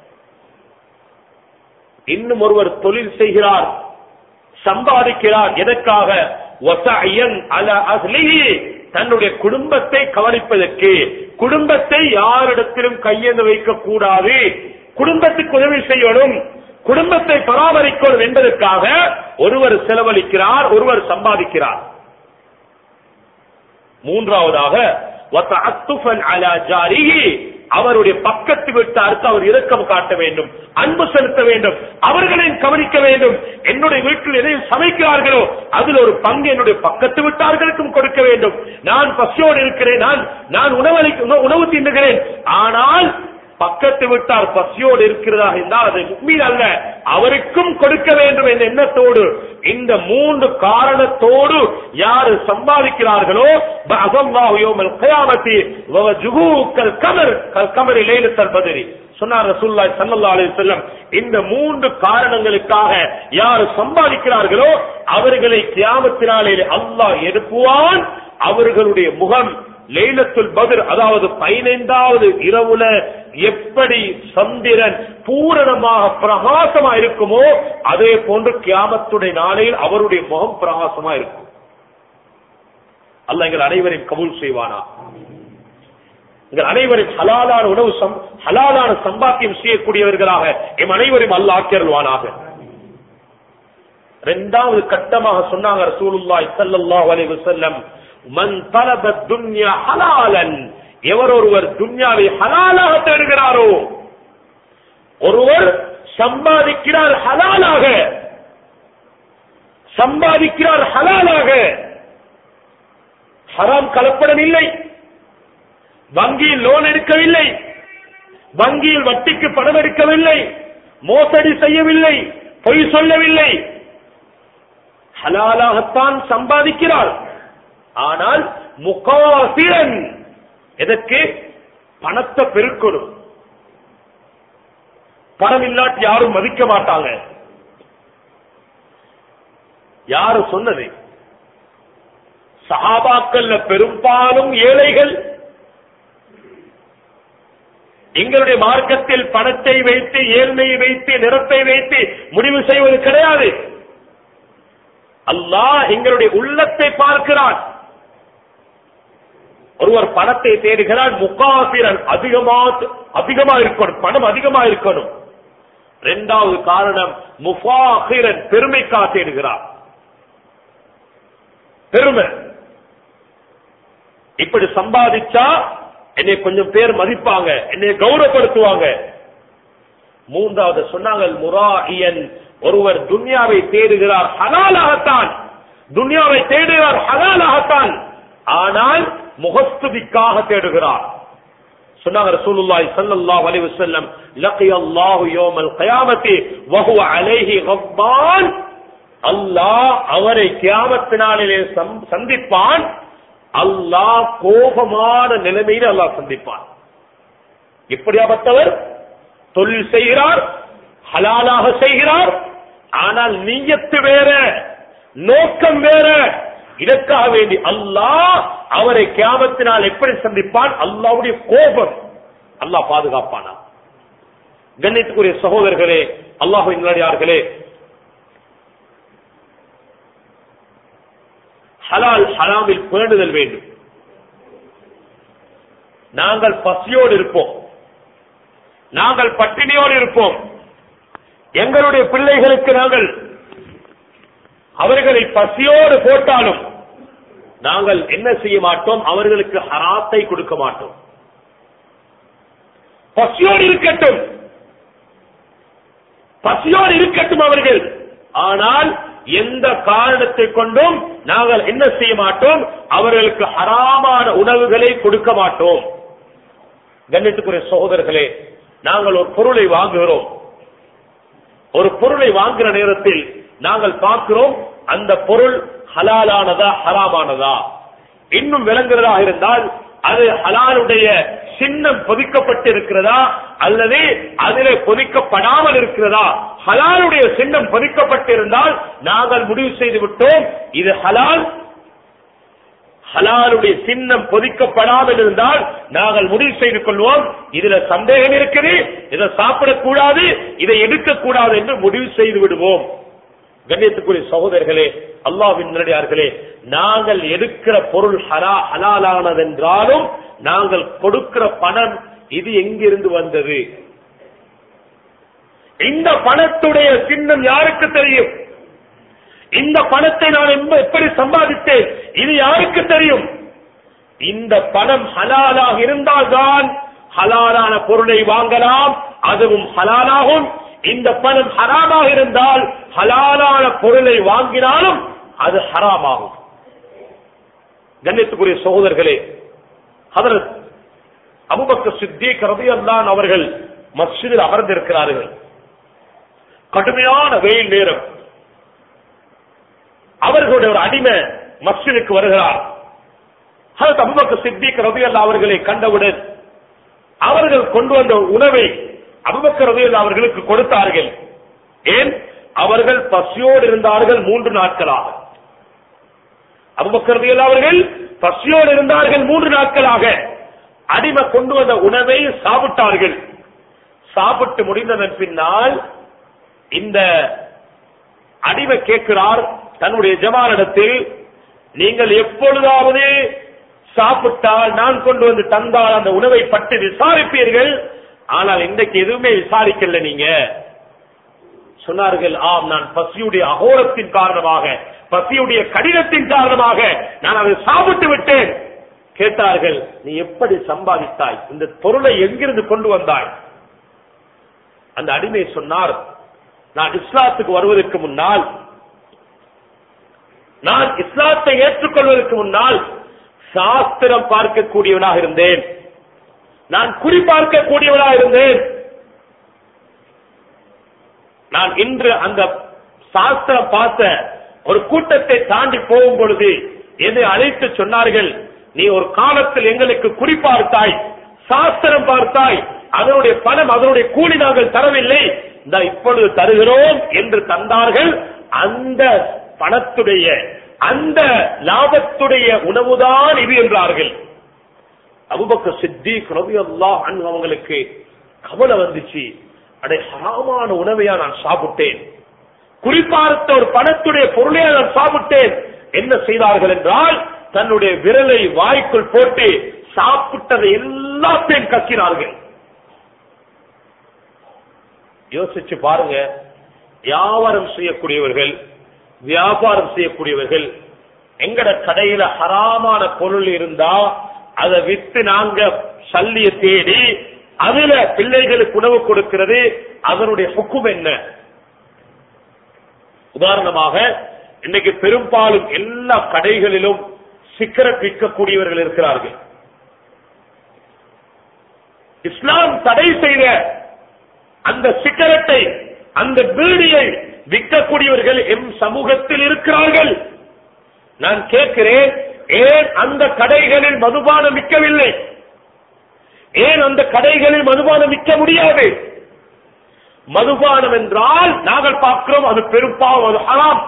இன்னும் ஒருவர் தொழில் செய்கிறார் சம்பாதிக்கிறார் எதற்காக வசஅயன் அல அஹ்லிஹி தன்னுடைய குடும்பத்தை கவனிப்பதற்கு குடும்பத்தை யாரிடத்திலும் கையெழுந்து வைக்க கூடாது குடும்பத்துக்கு உதவி செய்யணும் குடும்பத்தை பராமரிக்கணும் என்பதற்காக ஒருவர் செலவழிக்கிறார் ஒருவர் சம்பாதிக்கிறார் மூன்றாவதாக வத்தஅத்துஃபன் அலா ஜாரிஹி அவருடைய பக்கத்து வீட்டாருக்கு அவர் இரக்கம் காட்ட வேண்டும் அன்பு செலுத்த வேண்டும் அவர்களையும் கவனிக்க வேண்டும் என்னுடைய வீட்டில் எதையும் சமைக்கிறார்களோ அதில் ஒரு பங்கு என்னுடைய பக்கத்து வீட்டார்களுக்கும் கொடுக்க வேண்டும் நான் பசியோடு இருக்கிறேன் நான் நான் உணவளி உணவு தின்னுகிறேன் ஆனால் பக்கத்து விட்டார் பசியோடு இருக்கிறதா என்றால் அது உண்மையில் அல்ல அவருக்கும் கொடுக்க வேண்டும் என்ற எண்ணத்தோடு இந்த மூன்று காரணத்தோடு யாரு சம்பாதிக்கிறார்களோ கமர் கமரி லைலத்தல் பதிரி சொன்னார் ரசூல்லாய் சல்லல்லா அலைஹி வஸல்லம் இந்த மூன்று காரணங்களுக்காக யார் சம்பாதிக்கிறார்களோ அவர்களை கியாமத்தினாலே அல்லாஹ் எடுப்புவான் அவர்களுடைய முகம் லைலத்துல் பத்ர் அதாவது பதினைந்தாவது இரவுல எப்படி சந்திரன் பூரணமாக பிரகாசமா இருக்குமோ அதே போன்று கியாமத்துடைய நாளையில் அவருடைய முகம் பிரகாசமா இருக்கும் அல்லாஹ் எங்கள் அனைவரையும் கபூல் செய்வானா எங்கள் அனைவரும் ஹலாலான உணவு சம்- ஹலாலான சம்பாத்தியம் செய்யக்கூடியவர்களாக எம் அனைவரும் அல்லாஹ் ஆக்கியருள்வானாக இரண்டாவது கட்டமாக சொன்னாங்க ரசூலுல்லாஹி ஸல்லல்லாஹு அலைஹி வஸல்லம் மன் தலப துன்யா ஹலாலன் எவர் ஒருவர் துன்யாவை ஹலாலாக தேடுகிறாரோ ஒருவர் சம்பாதிக்கிறார் ஹலாலாக சம்பாதிக்கிறார் ஹலாலாக ஹராம் கலப்படம் இல்லை வங்கியில் லோன் எடுக்கவில்லை வங்கியில் வட்டிக்கு பணம் எடுக்கவில்லை மோசடி செய்யவில்லை பொய் சொல்லவில்லை ஹலாலாகத்தான் சம்பாதிக்கிறார் ஆனால் முகாசிரன் எதற்கு பணத்தை பெருக்கணும் பணம் இல்லாட்டி யாரும் மதிக்க மாட்டாங்க யாரு சொன்னது சஹாபாக்கள்ல பெரும்பாலும் ஏழைகள் எங்களுடைய மார்க்கத்தில் பணத்தை வைத்து ஏழ்மையை வைத்து நிறத்தை வைத்து முடிவு செய்வது கிடையாது அல்லாஹ் எங்களுடைய உள்ளத்தை பார்க்கிறான் ஒருவர் பணத்தை தேடுகிறார் முகாசிரன் அதிகமா அதிகமா இருக்கணும் பணம் அதிகமா இருக்கணும் இரண்டாவது காரணம் முஃபாஹிரன் பெருமைக்கா தேடுகிறார் பெருமை இப்படி சம்பாதிச்சா என்னை கொஞ்சம் பேர் மதிப்பாங்க என்னை கௌரவப்படுத்துவாங்க மூன்றாவது சொன்னாங்க முராஹியன் ஒருவர் துன்யாவை தேடுகிறார் ஹலாலாகத்தான் துன்யாவை தேடுகிறார் ஹலாலாகத்தான் ஆனால் முகஸ்துதிக்காக தேடுகிறார் சொன்னாங்க ரசூலுல்லாஹி ஸல்லல்லாஹு அலைஹி வஸல்லம் லqiya அல்லாஹு யௌமல் கியாமத்தி வஹுவ அலைஹி கப்பான் அல்லாஹ் அவரை கியாமத் நாளிலே சம்- சந்திப்பான் அல்லாஹ் கோபமான நிலைமையில் அல்லாஹ் சந்திப்பான் எப்படியாப்பட்டவர் தொழில் செய்கிறார் ஹலாலாக செய்கிறார் ஆனால் நீயத்து வேற நோக்கம் வேற இதற்காக வேண்டி அல்லாஹ் அவரை கியாமத்தினால் எப்படி சந்திப்பான் அல்லாவுடைய கோபம் அல்லாஹ் பாதுகாப்பானா கண்ணியத்துக்குரிய சகோதரர்களே அல்லாஹுவின் நல்லடியார்களே ஹலால் ஹராமில் பேணுதல் வேண்டும் நாங்கள் பசியோடு இருப்போம் நாங்கள் பட்டினியோடு இருப்போம் எங்களுடைய பிள்ளைகளுக்கு நாங்கள் அவர்களை பசியோடு போட்டாலும் நாங்கள் என்ன செய்ய மாட்டோம் அவர்களுக்கு ஹராத்தை கொடுக்க மாட்டோம் பசியோடு இருக்கட்டும் பசியோடு இருக்கட்டும் அவர்கள் ஆனால் எந்த காரணத்தை கொண்டும் நாங்கள் என்ன செய்ய மாட்டோம் அவர்களுக்கு ஹராமான உணவுகளை கொடுக்க மாட்டோம் கண்ணியத்துக்குரிய சகோதரர்களே நாங்கள் ஒரு பொருளை வாங்குகிறோம் ஒரு பொருளை வாங்குகிற நேரத்தில் நாங்கள் பார்க்கிறோம் அந்த பொருள் ஹலாலானதா ஹராமானதா இன்னும் விளங்குறதா இருந்தால் அது ஹலாலுடைய சின்னம் பொதிக்கப்பட்டு இருக்கிறதா அல்லது அதிலே பொதிக்கப்படாமல் இருக்கிறதா ஹலாலுடைய சின்னம் பொதிக்கப்பட்டு இருந்தால் நாங்கள் முடிவு செய்து விட்டோம் இது ஹலால் ஹலாலுடைய சின்னம் பொதிக்கப்படாமல் இருந்தால் நாங்கள் முடிவு செய்து கொள்வோம் இதுல சந்தேகம் இருக்குது இதை சாப்பிடக்கூடாது இதை எடுக்கக்கூடாது என்று முடிவு செய்து விடுவோம் கண்ணியத்துக்குரிய சகோதரர்களே அல்லாவின் நல்லடியார்களே நாங்கள் எடுக்கிற பொருள் ஹலா ஹலாலானதென்றாலும் நாங்கள் கொடுக்கிற பணம் இது எங்கிருந்து வந்தது இந்த பணத்துடைய சின்னம் யாருக்கு தெரியும் இந்த பணத்தை நான் எம்ப- எப்படி சம்பாதித்தேன் இது யாருக்கு தெரியும் இந்த பணம் ஹலாலாக இருந்தால்தான் ஹலாலான பொருளை வாங்கலாம் அதுவும் ஹலாலாகும் இந்த பணம் ஹராமாக இருந்தால் ஹலாலான பொருளை வாங்கினாலும் அது ஹராமாகும் கண்ணியத்துக்குரிய சகோதரர்களே ஹதரத் அபுபக்கர் சித்திக் ரலியல்லாஹு அவர்கள் மஸ்ஜிதில் அமர்ந்திருக்கிறார்கள் கடுமையான வெயில் நேரம் அவர்களுடைய ஒரு அடிமை மஸ்ஜிதுக்கு வருகிறார் ஹதரத் அபுபக்கர் சித்திக் ரலியல்லாஹு அவர்களை கண்டவுடன் அவர்கள் கொண்டு வந்த உணவை அபுபக்கர் ரலியல்லாஹு அவர்களுக்கு கொடுத்தார்கள் ஏன் அவர்கள் பசியோடு இருந்தார்கள் மூன்று நாட்களாக அபுபக்கர் ரலியல்லாஹு அவர்கள் பசியோடு இருந்தார்கள் மூன்று நாட்களாக அடிமை கொண்டு வந்த உணவை சாப்பிட்டார்கள் சாப்பிட்டு முடிந்ததன் பின்னால் இந்த அடிமை கேட்கிறார் தன்னுடைய ஜமானிடத்தில் நீங்கள் எப்பொழுதாவது சாப்பிட்டால் நான் கொண்டு வந்து தந்தால் அந்த உணவை பற்றி விசாரிப்பீர்கள் ஆனால் இன்றைக்கு எதுவுமே விசாரிக்கல நீங்க சொன்னார்கள் ஆம் நான் பசியுடைய அகோரத்தின் காரணமாக பசியுடைய கடினத்தின் காரணமாக நான் அதை சாப்பிட்டு விட்டேன் கேட்டார்கள் நீ எப்படி சம்பாதித்தாய் இந்த பொருளை எங்கிருந்து கொண்டு வந்தாய் அந்த அடிமை சொன்னார் நான் இஸ்லாத்துக்கு வருவதற்கு முன்னால் நான் இஸ்லாத்தை ஏற்றுக்கொள்வதற்கு முன்னால் சாஸ்திரம் பார்க்கக்கூடியவனாக இருந்தேன் நான் குறி பார்க்கக்கூடியவனாக இருந்தேன் நான் இன்று அந்த சாஸ்திரம் பார்த்த ஒரு கூட்டத்தை தாண்டி போகும் பொழுது என்னை அழைத்து சொன்னார்கள் நீ ஒரு காலத்தில் எங்களுக்கு குறி பார்த்தாய் சாஸ்திரம் பார்த்தாய் அதனுடைய பணம் அதனுடைய கூலி நாங்கள் தரவில்லை இந்த இப்பொழுது தருகிறோம் என்று தந்தார்கள் அந்த பணத்துடைய அந்த லாபத்துடைய உணவுதான் இது என்றார்கள் அபுபக்க சித்திக் ரலியல்லாஹு அன்ஹு அவங்களுக்கு கவலை வந்துச்சு அடே ஹராமான உணவையா நான் சாப்பிட்டேன் குறிப்பார்த்த ஒரு பணத்துடைய பொருளையா நான் சாப்பிட்டேன் என்ன செய்தார்கள் என்றால் தன்னுடைய விரலை வாய்க்குள் போட்டு சாப்பிட்டதை எல்லாத்தையும் கக்கினார்கள் யோசிச்சு பாருங்க வியாபாரம் செய்யக்கூடியவர்கள் வியாபாரம் செய்யக்கூடியவர்கள் எங்கட கடையில ஹராமான பொருள் இருந்தா அதை வித்து நாங்க சல்லிய தேடி அதுல பிள்ளைகளுக்கு உணவு கொடுக்கிறது அதனுடைய ஹுக்கும் என்ன உதாரணமாக இன்னைக்கு பெரும்பாலும் எல்லா கடைகளிலும் சிக்கரட் விற்கக்கூடியவர்கள் இருக்கிறார்கள் இஸ்லாம் தடை செய்த அந்த சிக்கரட்டை அந்த பீடியை விற்கக்கூடியவர்கள் எம் சமூகத்தில் இருக்கிறார்கள் நான் கேட்கிறேன் ஏன் அந்த கடைகளில் மதுபானம் விற்கவில்லை ஏன் அந்த கடைகளில் மதுபானம் விற்க முடியாது மதுபானம் என்றால் நாங்கள் பார்க்கிறோம் அது பெரும்பாவம் அது ஹராம்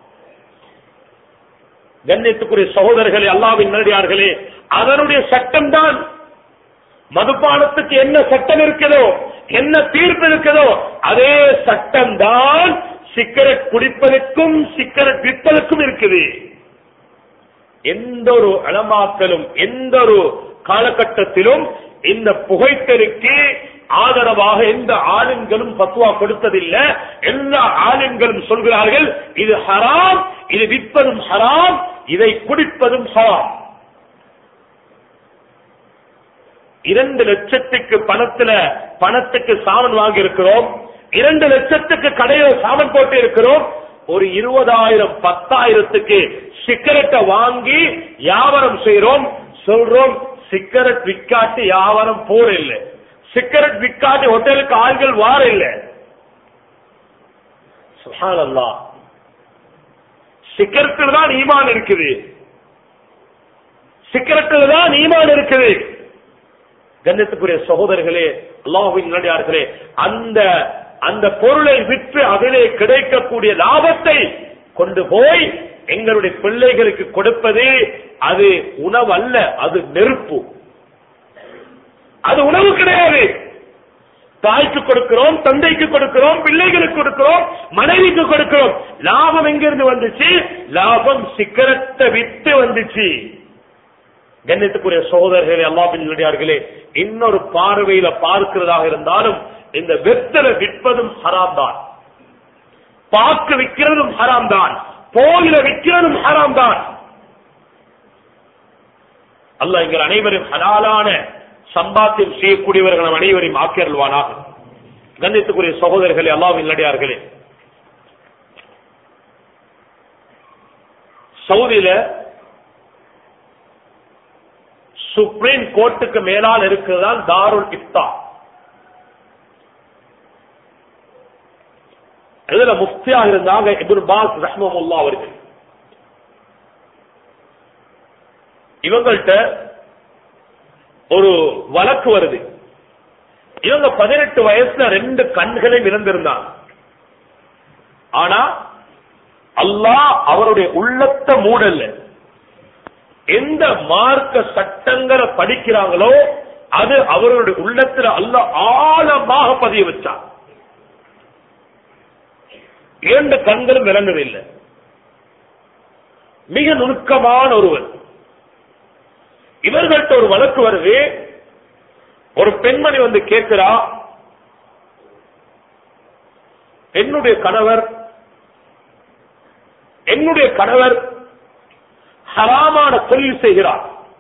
கண்ணியத்துக்குரிய சகோதரர்களே அல்லாவின் நேரடியார்களே அதனுடைய சட்டம் தான் மதுபானத்துக்கு என்ன சட்டம் இருக்குதோ என்ன தீர்ப்பு இருக்குதோ அதே சட்டம் தான் சிக்கரெட் குடிப்பதற்கும் சிக்கரெட் விற்பதற்கும் இருக்குது எந்த ஒரு அளமாக்கலும் எந்த ஒரு காலகட்டத்திலும் இந்த புகைத்தலுக்கு ஆதரவாக எந்த ஆளுங்களும் பத்துவா கொடுத்ததில்லை எல்லா ஆளுங்களும் சொல்கிறார்கள் இது ஹராம் இது விற்பதும் ஹராம் இதை குடிப்பதும் ஹராம் இரண்டு லட்சத்துக்கு பணத்துல பணத்துக்கு சாமன் வாங்கி இருக்கிறோம் இரண்டு லட்சத்துக்கு கடையில சாமன் போட்டு இருக்கிறோம் ஒரு இருபதாயிரம் பத்தாயிரத்துக்கு சிக்கரெட்டை வாங்கி வியாபாரம் செய்யறோம் சொல்றோம் சிக்கரெட் விற்காட்டி வியாபாரம் போற இல்லை சிக்கரெட் விற்காட்டி ஹோட்டலுக்கு ஆள்கள் வார இல்லை சுஹானல்லா சிக்கரெட்டில் தான் ஈமான் இருக்குது சிக்கரெட்டில் தான் ஈமான் இருக்குது கண்ணியத்துக்குரிய சகோதரர்களே அல்லாஹின் நடிகார்களே அந்த அந்த பொருளை விற்று அதிலே கிடைக்கக்கூடிய லாபத்தை கொண்டு போய் எங்களுடைய பிள்ளைகளுக்கு கொடுப்பது அது உணவு அல்ல அது நெருப்பு அது உணவு கிடையாது தாய்க்கு கொடுக்கிறோம் தந்தைக்கு கொடுக்கிறோம் பிள்ளைகளுக்கு கொடுக்கிறோம் மனைவிக்கு கொடுக்கிறோம் லாபம் எங்கிருந்து வந்துச்சு லாபம் சிக்கரத்தை வித்து வந்துச்சு கண்ணியத்துக்குரிய சகோதரர்களே அல்லாபின் நடிகார்களே இன்னொரு பார்வையில பார்க்கிறதாக இருந்தாலும் இந்த வெத்தலை விற்பதும் ஹராம் தான் பாக்கு விற்கிறதும் ஹராம் தான் போயில விற்கிறதும் ஹராம் தான் அல்லாஹ் எங்கள் அனைவரும் ஹலாலான சம்பாத்தியம் செய்யக்கூடியவர்கள் நம் அனைவரையும் ஆக்கியருள்வானாக கண்ணியத்துக்குரிய சகோதரர்களே அல்லாவின் நடிகார்களே சவுதியில சுப்ரீம் கோர்ட்டுக்கு மேலால் இருக்கிறதான் தாருல் இஃப்தா இதுல முஃப்தியாக இருந்தாங்க இப்னு பாஸ் ரஹ்மமுல்லா அவர்கள் இவங்கள்ட்ட ஒரு வழக்கு வருது இவங்க பதினெட்டு வயசுல ரெண்டு கண்களையும் இழந்திருந்தாங்க ஆனா அல்லாஹ் அவருடைய உள்ளத்தை மூடல்ல எந்த மார்க்க சட்டங்களை படிக்கிறாங்களோ அது அவருடைய உள்ளத்துல அல்ல ஆழமாக பதிய வச்சான் இரண்டு கண்களும் விளங்குதில்லை மிக நுணுக்கமான ஒருவர் இவர்கள்ட்ட ஒரு வழக்கு வருது ஒரு பெண்மணி வந்து கேட்கிறா என்னுடைய கணவர் என்னுடைய கணவர் ஹராமான தொழில் செய்கிறார்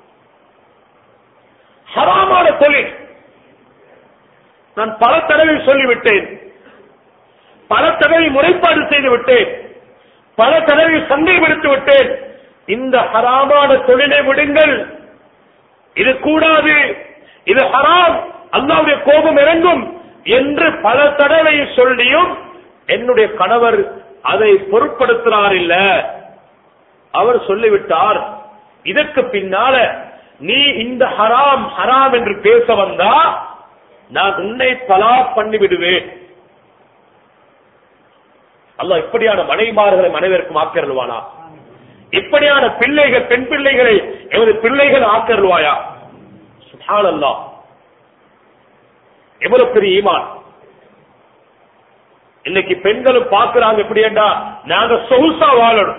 ஹராமான தொழில் நான் பல தடவை சொல்லிவிட்டேன் பல தடவை முறைப்பாடு செய்து விட்டேன் பல தடவை சந்தைப்படுத்தி விட்டேன் இந்த ஹராமான தொழிலை விடுங்கள் இது கூடாது இது ஹராம் அல்லாவுடைய கோபம் இறங்கும் என்று பல தடவை சொல்லியும் என்னுடைய கணவர் அதை பொருட்படுத்துறார் இல்ல அவர் சொல்லிவிட்டார் இதற்கு பின்னால நீ இந்த ஹராம் ஹராம் என்று பேச வந்தா நான் உன்னை தலா பண்ணி விடுவேன் அல்லாஹ் இப்படியான மனைமார்களை மனைவிற்கும் ஆக்கருவானா இப்படியான பிள்ளைகள் பெண் பிள்ளைகளை எமது பிள்ளைகள் ஆக்கருவாயா சுபான் அல்லா எவ்வளவு பெரிய ஈமான் இன்னைக்கு பெண்களும் பார்க்கிறாங்க எப்படி என்றா நாங்க சொகுசா வாழணும்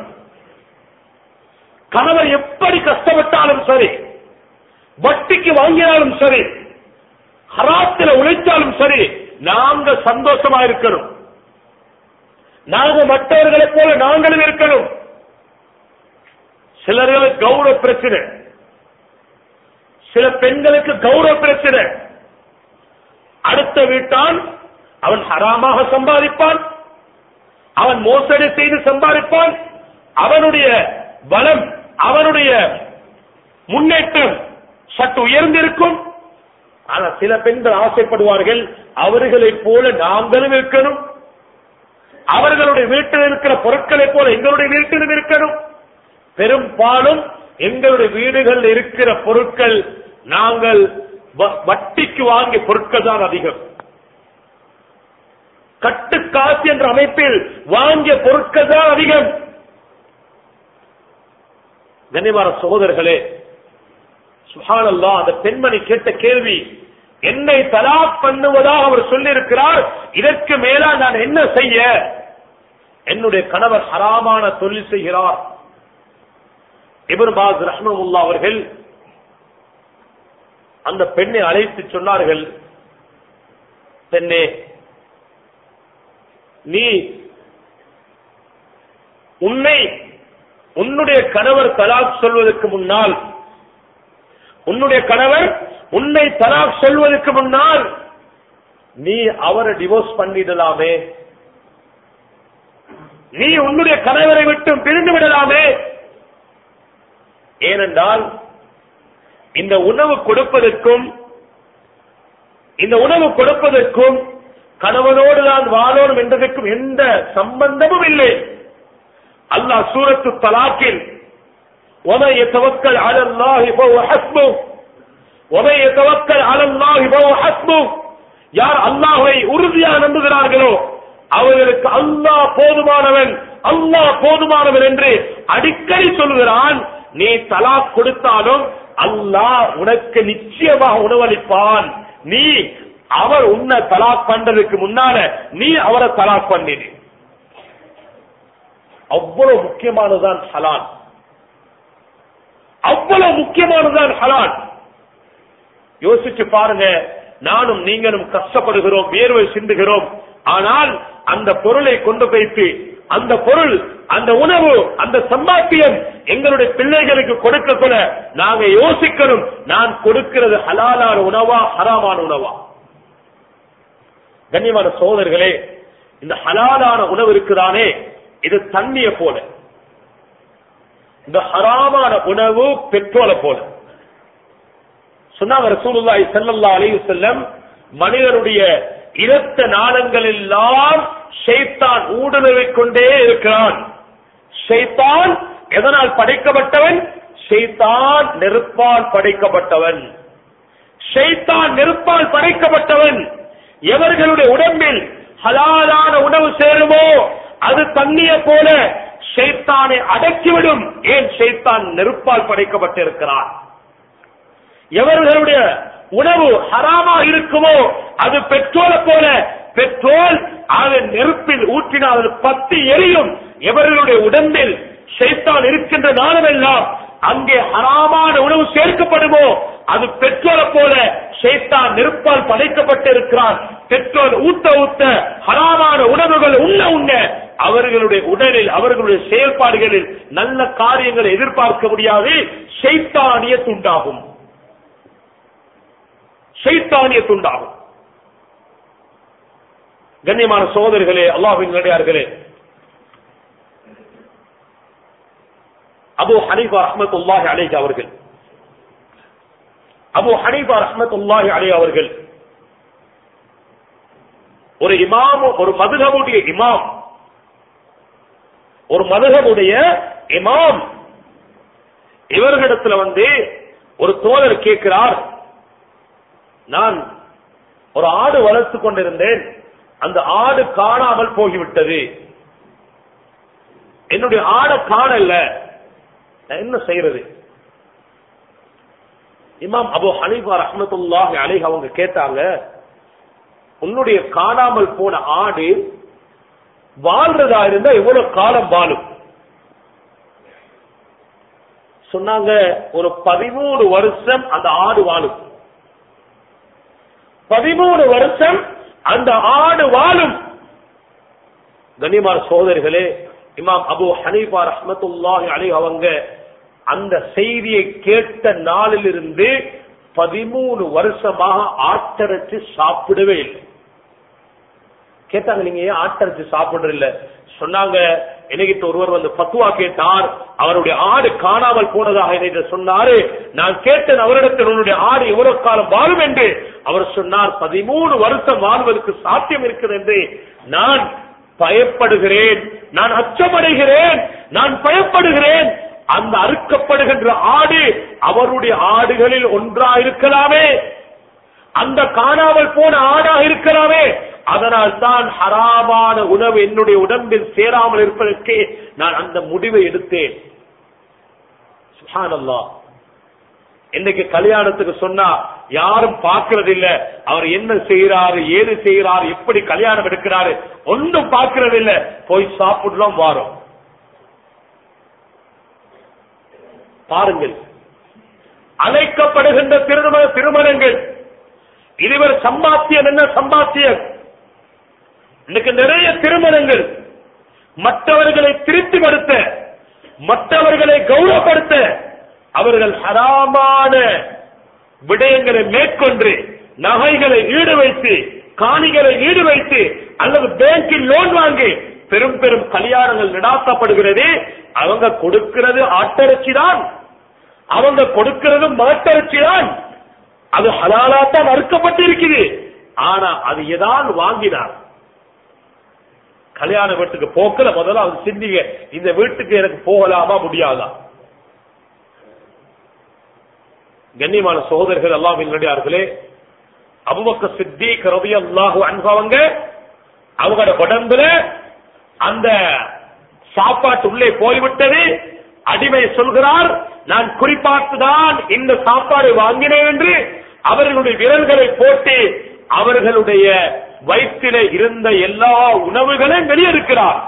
கணவர் எப்படி கஷ்டப்பட்டாலும் சரி வட்டிக்கு வாங்கினாலும் சரி ஹராத்தில உழைச்சாலும் சரி நாங்க சந்தோஷமா இருக்கணும் நாங்க மற்றவர்களைப் போல நாங்களும் இருக்கணும் சிலர்களுக்கு கௌரவ பிரச்சனை சில பெண்களுக்கு கௌரவ பிரச்சனை அடுத்த வீட்டான் அவன் ஹராமாக சம்பாதிப்பான் அவன் மோசடி செய்து சம்பாதிப்பான் அவனுடைய பலம் அவனுடைய முன்னேற்றம் சற்று உயர்ந்திருக்கும் ஆனா சில பெண்கள் ஆசைப்படுவார்கள் அவர்களைப் போல நாங்களும் இருக்கணும் அவர்களுடைய வீட்டில் இருக்கிற பொருட்களைப் போல எங்களுடைய வீட்டிலும் இருக்கணும் பெரும்பாலும் எங்களுடைய வீடுகள் இருக்கிற பொருட்கள் நாங்கள் வ- வட்டிக்கு வாங்கிய பொருட்கள் தான் அதிகம் கட்டு காசு என்ற அமைப்பில் வாங்கிய பொருட்கள் தான் அதிகம் கண்ணியமான சகோதரர்களே சுஹானல்லா அந்த பெண்மணி கேட்ட கேள்வி என்னை தலாக் பண்ணுவதாக அவர் சொல்லியிருக்கிறார் இதற்கு மேலா நான் என்ன செய்ய என்னுடைய கணவர் ஹராமான தொழில் செய்கிறார் இபர் பாஸ் ரஹ்மமுல்லா அவர்கள் அந்த பெண்ணை அழைத்து சொன்னார்கள் பெண்ணே நீ உன்னை உன்னுடைய கணவர் தலாக் சொல்வதற்கு முன்னால் உன்னுடைய கணவர் உன்னை தலாக் சொல்வதற்கு முன்னால் நீ அவரை டிவோர்ஸ் பண்ணிடலாமே நீ உன்னுடைய கணவரை விட்டு பிரிந்து விடலாமே ஏனென்றால் இந்த உணவு கொடுப்பதற்கும் இந்த உணவு கொடுப்பதற்கும் கணவனோடு தான் வாழணும் என்பதற்கும் எந்த சம்பந்தமும் இல்லை அல்லாஹ் சூரத்து தலாக்கில் ومن يتوكل على الله فهو حسبه ومن يتوكل على الله فهو حسبه யார் அல்லாஹ்வை உறுதியாக நம்புகிறார்களோ அவர்களுக்கு அல்லாஹ் போதுமானவன் அல்லாஹ் போதுமானவன் என்று அடிக்கடி சொல்கிறான் நீ தலாக் கொடுத்தாலும் அல்லாஹ் உனக்கு நிச்சயமாக உணவளிப்பான் நீ அவர் உன்னை தலாக் பண்றதுக்கு முன்னால நீ அவரை தலாக் பண்ணிடு அவ்வளவு முக்கியமானதுதான் ஹலால் அவ்வளவு முக்கியமானதுதான் ஹலால் யோசிச்சு பாருங்க நானும் நீங்களும் கஷ்டப்படுகிறோம் வேர்வை சிந்துகிறோம் ஆனால் அந்த பொருளை கொண்டு போய்த்து அந்த பொருள் அந்த உணவு அந்த சம்பாத்தியம் எங்களுடைய பிள்ளைகளுக்கு கொடுக்க கூட நாங்க யோசிக்கணும் நான் கொடுக்கிறது ஹலாலான உணவா ஹராமான உணவா கண்ணியமான சோதர்களே இந்த ஹலாலான உணவு இருக்குதானே இது தண்ணிய போல இந்த ஹராமான உணவு பெட்ரோலை போல சொன்னாங்க ரசூலுல்லாஹி ஸல்லல்லாஹு அலைஹி வஸல்லம் மனிதனுடைய இரத்த நாளங்கள் எல்லாம் ஷைத்தான் ஊடுருவிக் கொண்டே இருக்கிறான் ஷைத்தான் எதனால் படைக்கப்பட்டவன் ஷைத்தான் நெருப்பால் படைக்கப்பட்டவன் ஷைத்தான் நெருப்பால் படைக்கப்பட்டவன் எவர்களுடைய உடம்பில் ஹலாலான உணவு சேருமோ அது தண்ணிய போல ஷைத்தானை அடக்கிவிடும் ஏன் ஷைத்தான் நெருப்பால் படைக்கப்பட்டிருக்கிறான் எவர்களுடைய உணவு ஹராமா இருக்குமோ அது பெட்ரோலை போல பெட்ரோல் அது நெருப்பில் ஊற்றினால் அது பத்தி எரியும் எவர்களுடைய உடம்பில் ஷைத்தான் இருக்கின்ற நாளமெல்லாம் அங்கே ஹராமான உணவு சேர்க்கப்படுமோ அது பெட்ரோலை போல ஷைத்தான் நெருப்பால் படைக்கப்பட்டிருக்கிறான் பெட்ரோல் ஊத்த ஊத்த ஹராமான உணவுகள் உண்ண உண்ண அவர்களுடைய உடலில் அவர்களுடைய செயல்பாடுகளில் நல்ல காரியங்களை எதிர்பார்க்க முடியாது ஷைத்தானிய துண்டாகும் ஷைத்தானிய துண்டாகும் கண்ணியமான சோதர்களே அல்லாஹின் நடிகார்களே அபு ஹனீஃபா ரஹ்மத்துல்லாஹி அலைஹி அவர்கள் அபு ஹனீஃபா ரஹ்மத்துல்லாஹி அலைஹி அவர்கள் ஒரு இமாம் ஒரு மதுகமுடைய இமாம் ஒரு மதுகமுடைய இமாம் இவர்களிடத்துல வந்து ஒரு தோழர் கேட்கிறார் நான் ஒரு ஆடு வளர்த்து கொண்டிருந்தேன் அந்த ஆடு காணாமல் போய்விட்டது என்னுடைய ஆடை காணல நான் என்ன செய்யறது இமாம் அபு ஹனீஃபா ரஹ்மத்துல்லாஹி அலைஹி அவங்க கேட்டாங்க உன்னுடைய காணாமல் போன ஆடு வாழ்றதா இருந்தா எவ்வளவு காலம் வாழும் சொன்னாங்க ஒரு பதிமூணு வருஷம் அந்த ஆடு வாழும் பதிமூணு வருஷம் அந்த ஆடு வாழும் கனிமார் சோதரிகளே இமாம் அபு ஹனீஃபா ரஹ்மத்துல்லாஹி அலைஹி அவங்க அந்த செய்தியை கேட்ட நாளிலிருந்து பதிமூணு வருஷமாக ஆட்டரைச்சு சாப்பிடவே இல்லை கேட்டாங்க நீங்க ஏன் ஆட்டரைச்சு சாப்பிடுற இல்ல சொன்னாங்க எனக்கு ஒருவர் வந்து பத்துவா கேட்டார் அவருடைய ஆடு காணாமல் போனதாக என்னை சொன்னாரு நான் கேட்டேன் அவரிடத்தில் உன்னுடைய ஆடு எவ்வளவு காலம் வாழும் என்று அவர் சொன்னார் பதிமூணு வருஷம் வாழ்வதற்கு சாத்தியம் இருக்குது என்று நான் பயப்படுகிறேன் நான் அச்சமடைகிறேன் நான் பயப்படுகிறேன் அந்த அறுக்கப்படுகின்ற ஆடு அவருடைய ஆடுகளில் ஒன்றா இருக்கலாமே அந்த காணாமல் போன ஆடாக இருக்கலாமே அதனால் தான் ஹராமான உணவு என்னுடைய உடம்பில் சேராமல் இருப்பதற்கு நான் அந்த முடிவை எடுத்தேன் சுஹானல்லா இன்னைக்கு கல்யாணத்துக்கு சொன்னா யாரும் பார்க்கறது இல்ல அவர் என்ன செய்யறாரு ஏது செய்யறாரு எப்படி கல்யாணம் எடுக்கிறாரு ஒன்றும் பார்க்கறது இல்ல போய் சாப்பிடலாம் வாரோம் பாருங்கள் அழைக்கப்படுகின்ற திருமண திருமணங்கள் இதுவர் சம்பாத்தியம் என்ன சம்பாத்தியம் இன்னைக்கு நிறைய திருமணங்கள் மற்றவர்களை திருப்திப்படுத்த மற்றவர்களை கௌரவப்படுத்த அவர்கள் ஹராமான விடயங்களை மேற்கொண்டு நகைகளை ஈடு வைத்து காணிகளை ஈடு வைத்து அல்லது பேங்கில் லோன் வாங்கி பெரும் பெரும் கல்யாணங்கள் நடாத்தப்படுகிறது அவங்க கொடுக்கிறது ஆட்டரிச்சி தான் அவங்க கொடுக்கிறது மாட்டரிச்சி தான் அது ஹலாலாத்தான் மறுக்கப்பட்டிருக்குது ஆனா அது எதான் வாங்கினார் கல்யாண வீட்டுக்கு போக்கல முதல்ல அவர் சிந்திங்க இந்த வீட்டுக்கு எனக்கு போகலாமா முடியாதா கண்ணியமான சகோதரர்கள் எல்லாம் நடிகார்களே அபுபக்க சித்திக் ரவி அல்லாஹு அன்பவங்க அவங்களோட உடம்புல அந்த சாப்பாட்டு உள்ளே போய்விட்டது அடிமை சொல்கிறார் நான் குறிப்பாட்டுதான் இந்த சாப்பாடு வாங்கினேன் என்று அவர்களுடைய விரல்களை போட்டு அவர்களுடைய வயிற்றில இருந்த எல்லா உணவுகளையும் வெளியெடுக்கிறார்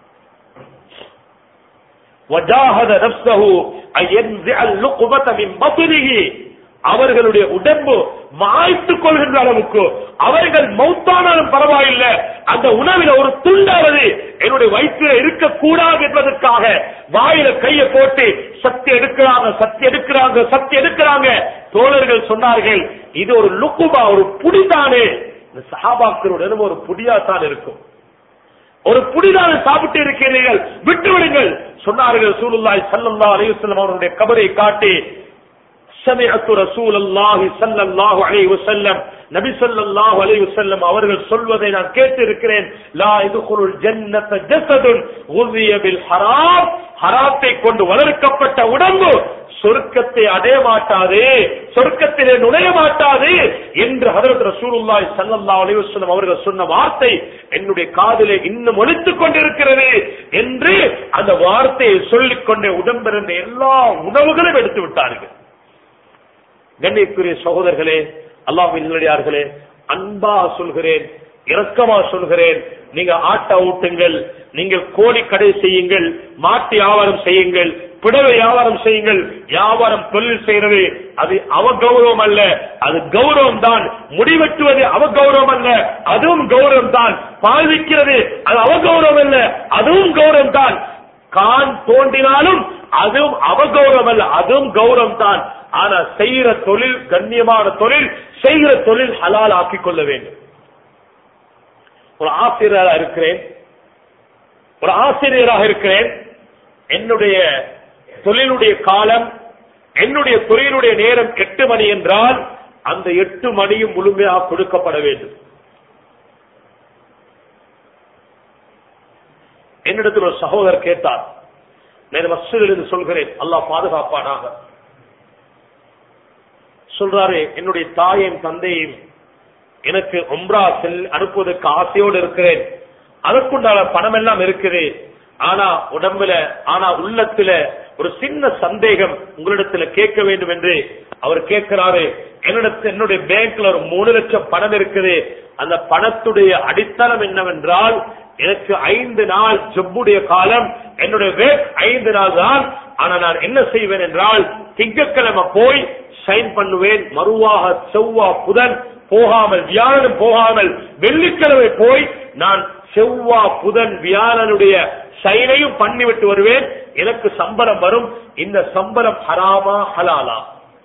وجاهد نفسه أن ينزع اللقمة من بطنه அவர்களுடைய உடம்பு மாய்த்துக் கொள்கின்ற அளவுக்கு அவர்கள் மௌத்தானாலும் பரவாயில்லை அந்த உணவில ஒரு துண்டாவது என்னுடைய வயிற்றில் இருக்கக்கூடாது என்பதற்காக வாயில கைய போட்டு சக்தி எடுக்கிறாங்க சக்தி எடுக்கிறாங்க சக்தி எடுக்கிறாங்க தோழர்கள் சொன்னார்கள் இது ஒரு லுக்குமா ஒரு புடிதானே இந்த சஹாபாக்களுடன் ஒரு புடியா தான் இருக்கும் ஒரு புடிதான சாப்பிட்டு இருக்கிறீர்கள் விட்டு விடுங்கள் சொன்னார்கள் சூலுல்லாய் சல்லல்லா அலையுசல்லம் அவருடைய கபரை காட்டி سمعت رسول الله صلى الله عليه وسلم நபி ஸல்லல்லாஹு அலைஹி வஸல்லம் அவர்கள் சொல்வதை நான் கேட்டிருக்கிறேன் லா இதுகுல் ஜன்னத ஜஸதுன் உதிய பில் ஹராம் ஹராத்தை கொண்டு வளர்க்கப்பட்ட உடம்பு சொர்க்கத்தை அடைய மாட்டாது சொர்க்கத்திலே நுழைய மாட்டாது என்று ஹதரத் ரசூலுல்லாஹி ஸல்லல்லாஹு அலைஹி வஸல்லம் அவர்கள் சொன்ன வார்த்தை என்னுடைய காதிலே இன்னும் ஒலித்துக் கொண்டிருக்கிறது என்று அந்த வார்த்தையை சொல்லிக் கொண்டே உடம்பிருந்த எல்லா உணவுகளையும் எடுத்து விட்டார்கள் கண்ணியக்குரிய சகோதரர்களே அல்லாஹ் நல்லடியார்களே அன்பா சொல்கிறேன் இரக்கமா சொல்கிறேன் நீங்க ஆட்ட ஊட்டுங்கள் நீங்கள் கோழி கடை செய்யுங்கள் மாட்டு வியாபாரம் செய்யுங்கள் புடவை வியாபாரம் செய்யுங்கள் வியாபாரம் தொழில் செய்யறது அது அவகௌரவம் அல்ல அது கௌரவம் தான் முடிவெட்டுவது அவகௌரவம் அல்ல அதுவும் கௌரவம் தான் பால் விற்கிறது அது அவகௌரவம் அல்ல அதுவும் கௌரவம் தான் கான் தோண்டினாலும் அதுவும் அவகௌரவம் அல்ல அதுவும் கௌரவம் தான் ஆனா செய்கிற தொழில் கண்ணியமான தொழில் செய்கிற தொழில் ஹலால் ஆக்கிக் கொள்ள வேண்டும் ஒரு ஆசிரியராக இருக்கிறேன் ஒரு ஆசிரியராக இருக்கிறேன் என்னுடைய தொழிலுடைய காலம் என்னுடைய தொழிலுடைய நேரம் எட்டு மணி என்றால் அந்த எட்டு மணியும் முழுமையாக கொடுக்கப்பட வேண்டும் என்னிடத்தில் ஒரு சகோதரர் கேட்டார் நான் மசூதிலிருந்து சொல்கிறேன் அல்லாஹ் பாதுகாப்பானாக சொல்றாரு என்னுடைய தாயையும் தந்தையும் எனக்கு உம்ரா செல் அனுப்புவதற்கு ஆசையோடு இருக்கிறேன் அதற்குண்டான பணம் எல்லாம் இருக்குது ஆனா உடம்புல ஆனா உள்ளத்துல ஒரு சின்ன சந்தேகம் உங்களிடத்துல கேட்க வேண்டும் என்று அவர் கேட்கிறாரு என்னிடத்து என்னுடைய பேங்க்ல ஒரு மூணு லட்சம் பணம் இருக்குது அந்த பணத்துடைய அடித்தளம் என்னவென்றால் எனக்கு ஐந்து நாள் ஜப்புடைய காலம் என்னுடைய வேக் ஐந்து நாள் தான் ஆனா நான் என்ன செய்வேன் என்றால் திங்கட்கிழமை போய் சைன் பண்ணுவேன் மறுவாக செவ்வா புதன் போகாமல் வியாழனும் போகாமல் வெள்ளிக்கிழமை போய் நான் செவ்வா புதன் வியாழனுடைய சைனையும் பண்ணிவிட்டு வருவேன் எனக்கு சம்பளம் வரும் இந்த சம்பளம் ஹராமா ஹலாலா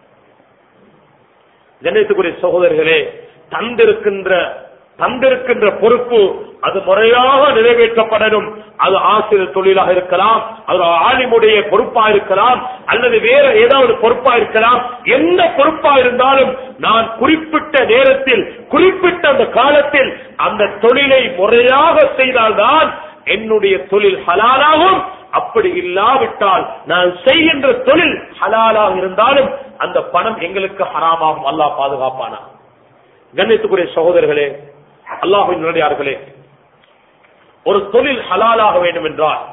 கண்ணியத்துக்குரிய சகோதரர்களே தந்திருக்கின்ற தந்திருக்கின்ற பொறுப்பு அது முறையாக நிறைவேற்றப்படணும் அது ஆசிரியர் தொழிலாக இருக்கலாம் அது ஆலிமுடைய பொறுப்பா இருக்கலாம் அல்லது வேற ஏதாவது பொறுப்பா இருக்கலாம் எந்த பொறுப்பா இருந்தாலும் நான் குறிப்பிட்ட நேரத்தில் குறிப்பிட்ட அந்த காலத்தில் அந்த தொழிலை முறையாக செய்தால்தான் என்னுடைய தொழில் ஹலாலாகும் அப்படி இல்லாவிட்டால் நான் செய்கின்ற தொழில் ஹலாலாக இருந்தாலும் அந்த பணம் எங்களுக்கு ஹராமாகும் அல்லாஹ் பாதுகாப்பானா கண்ணியத்துக்குரிய சகோதரர்களே அல்லாஹின் நிலையார்களே ஒரு தொழில் ஹலாலாக வேண்டும் என்றால்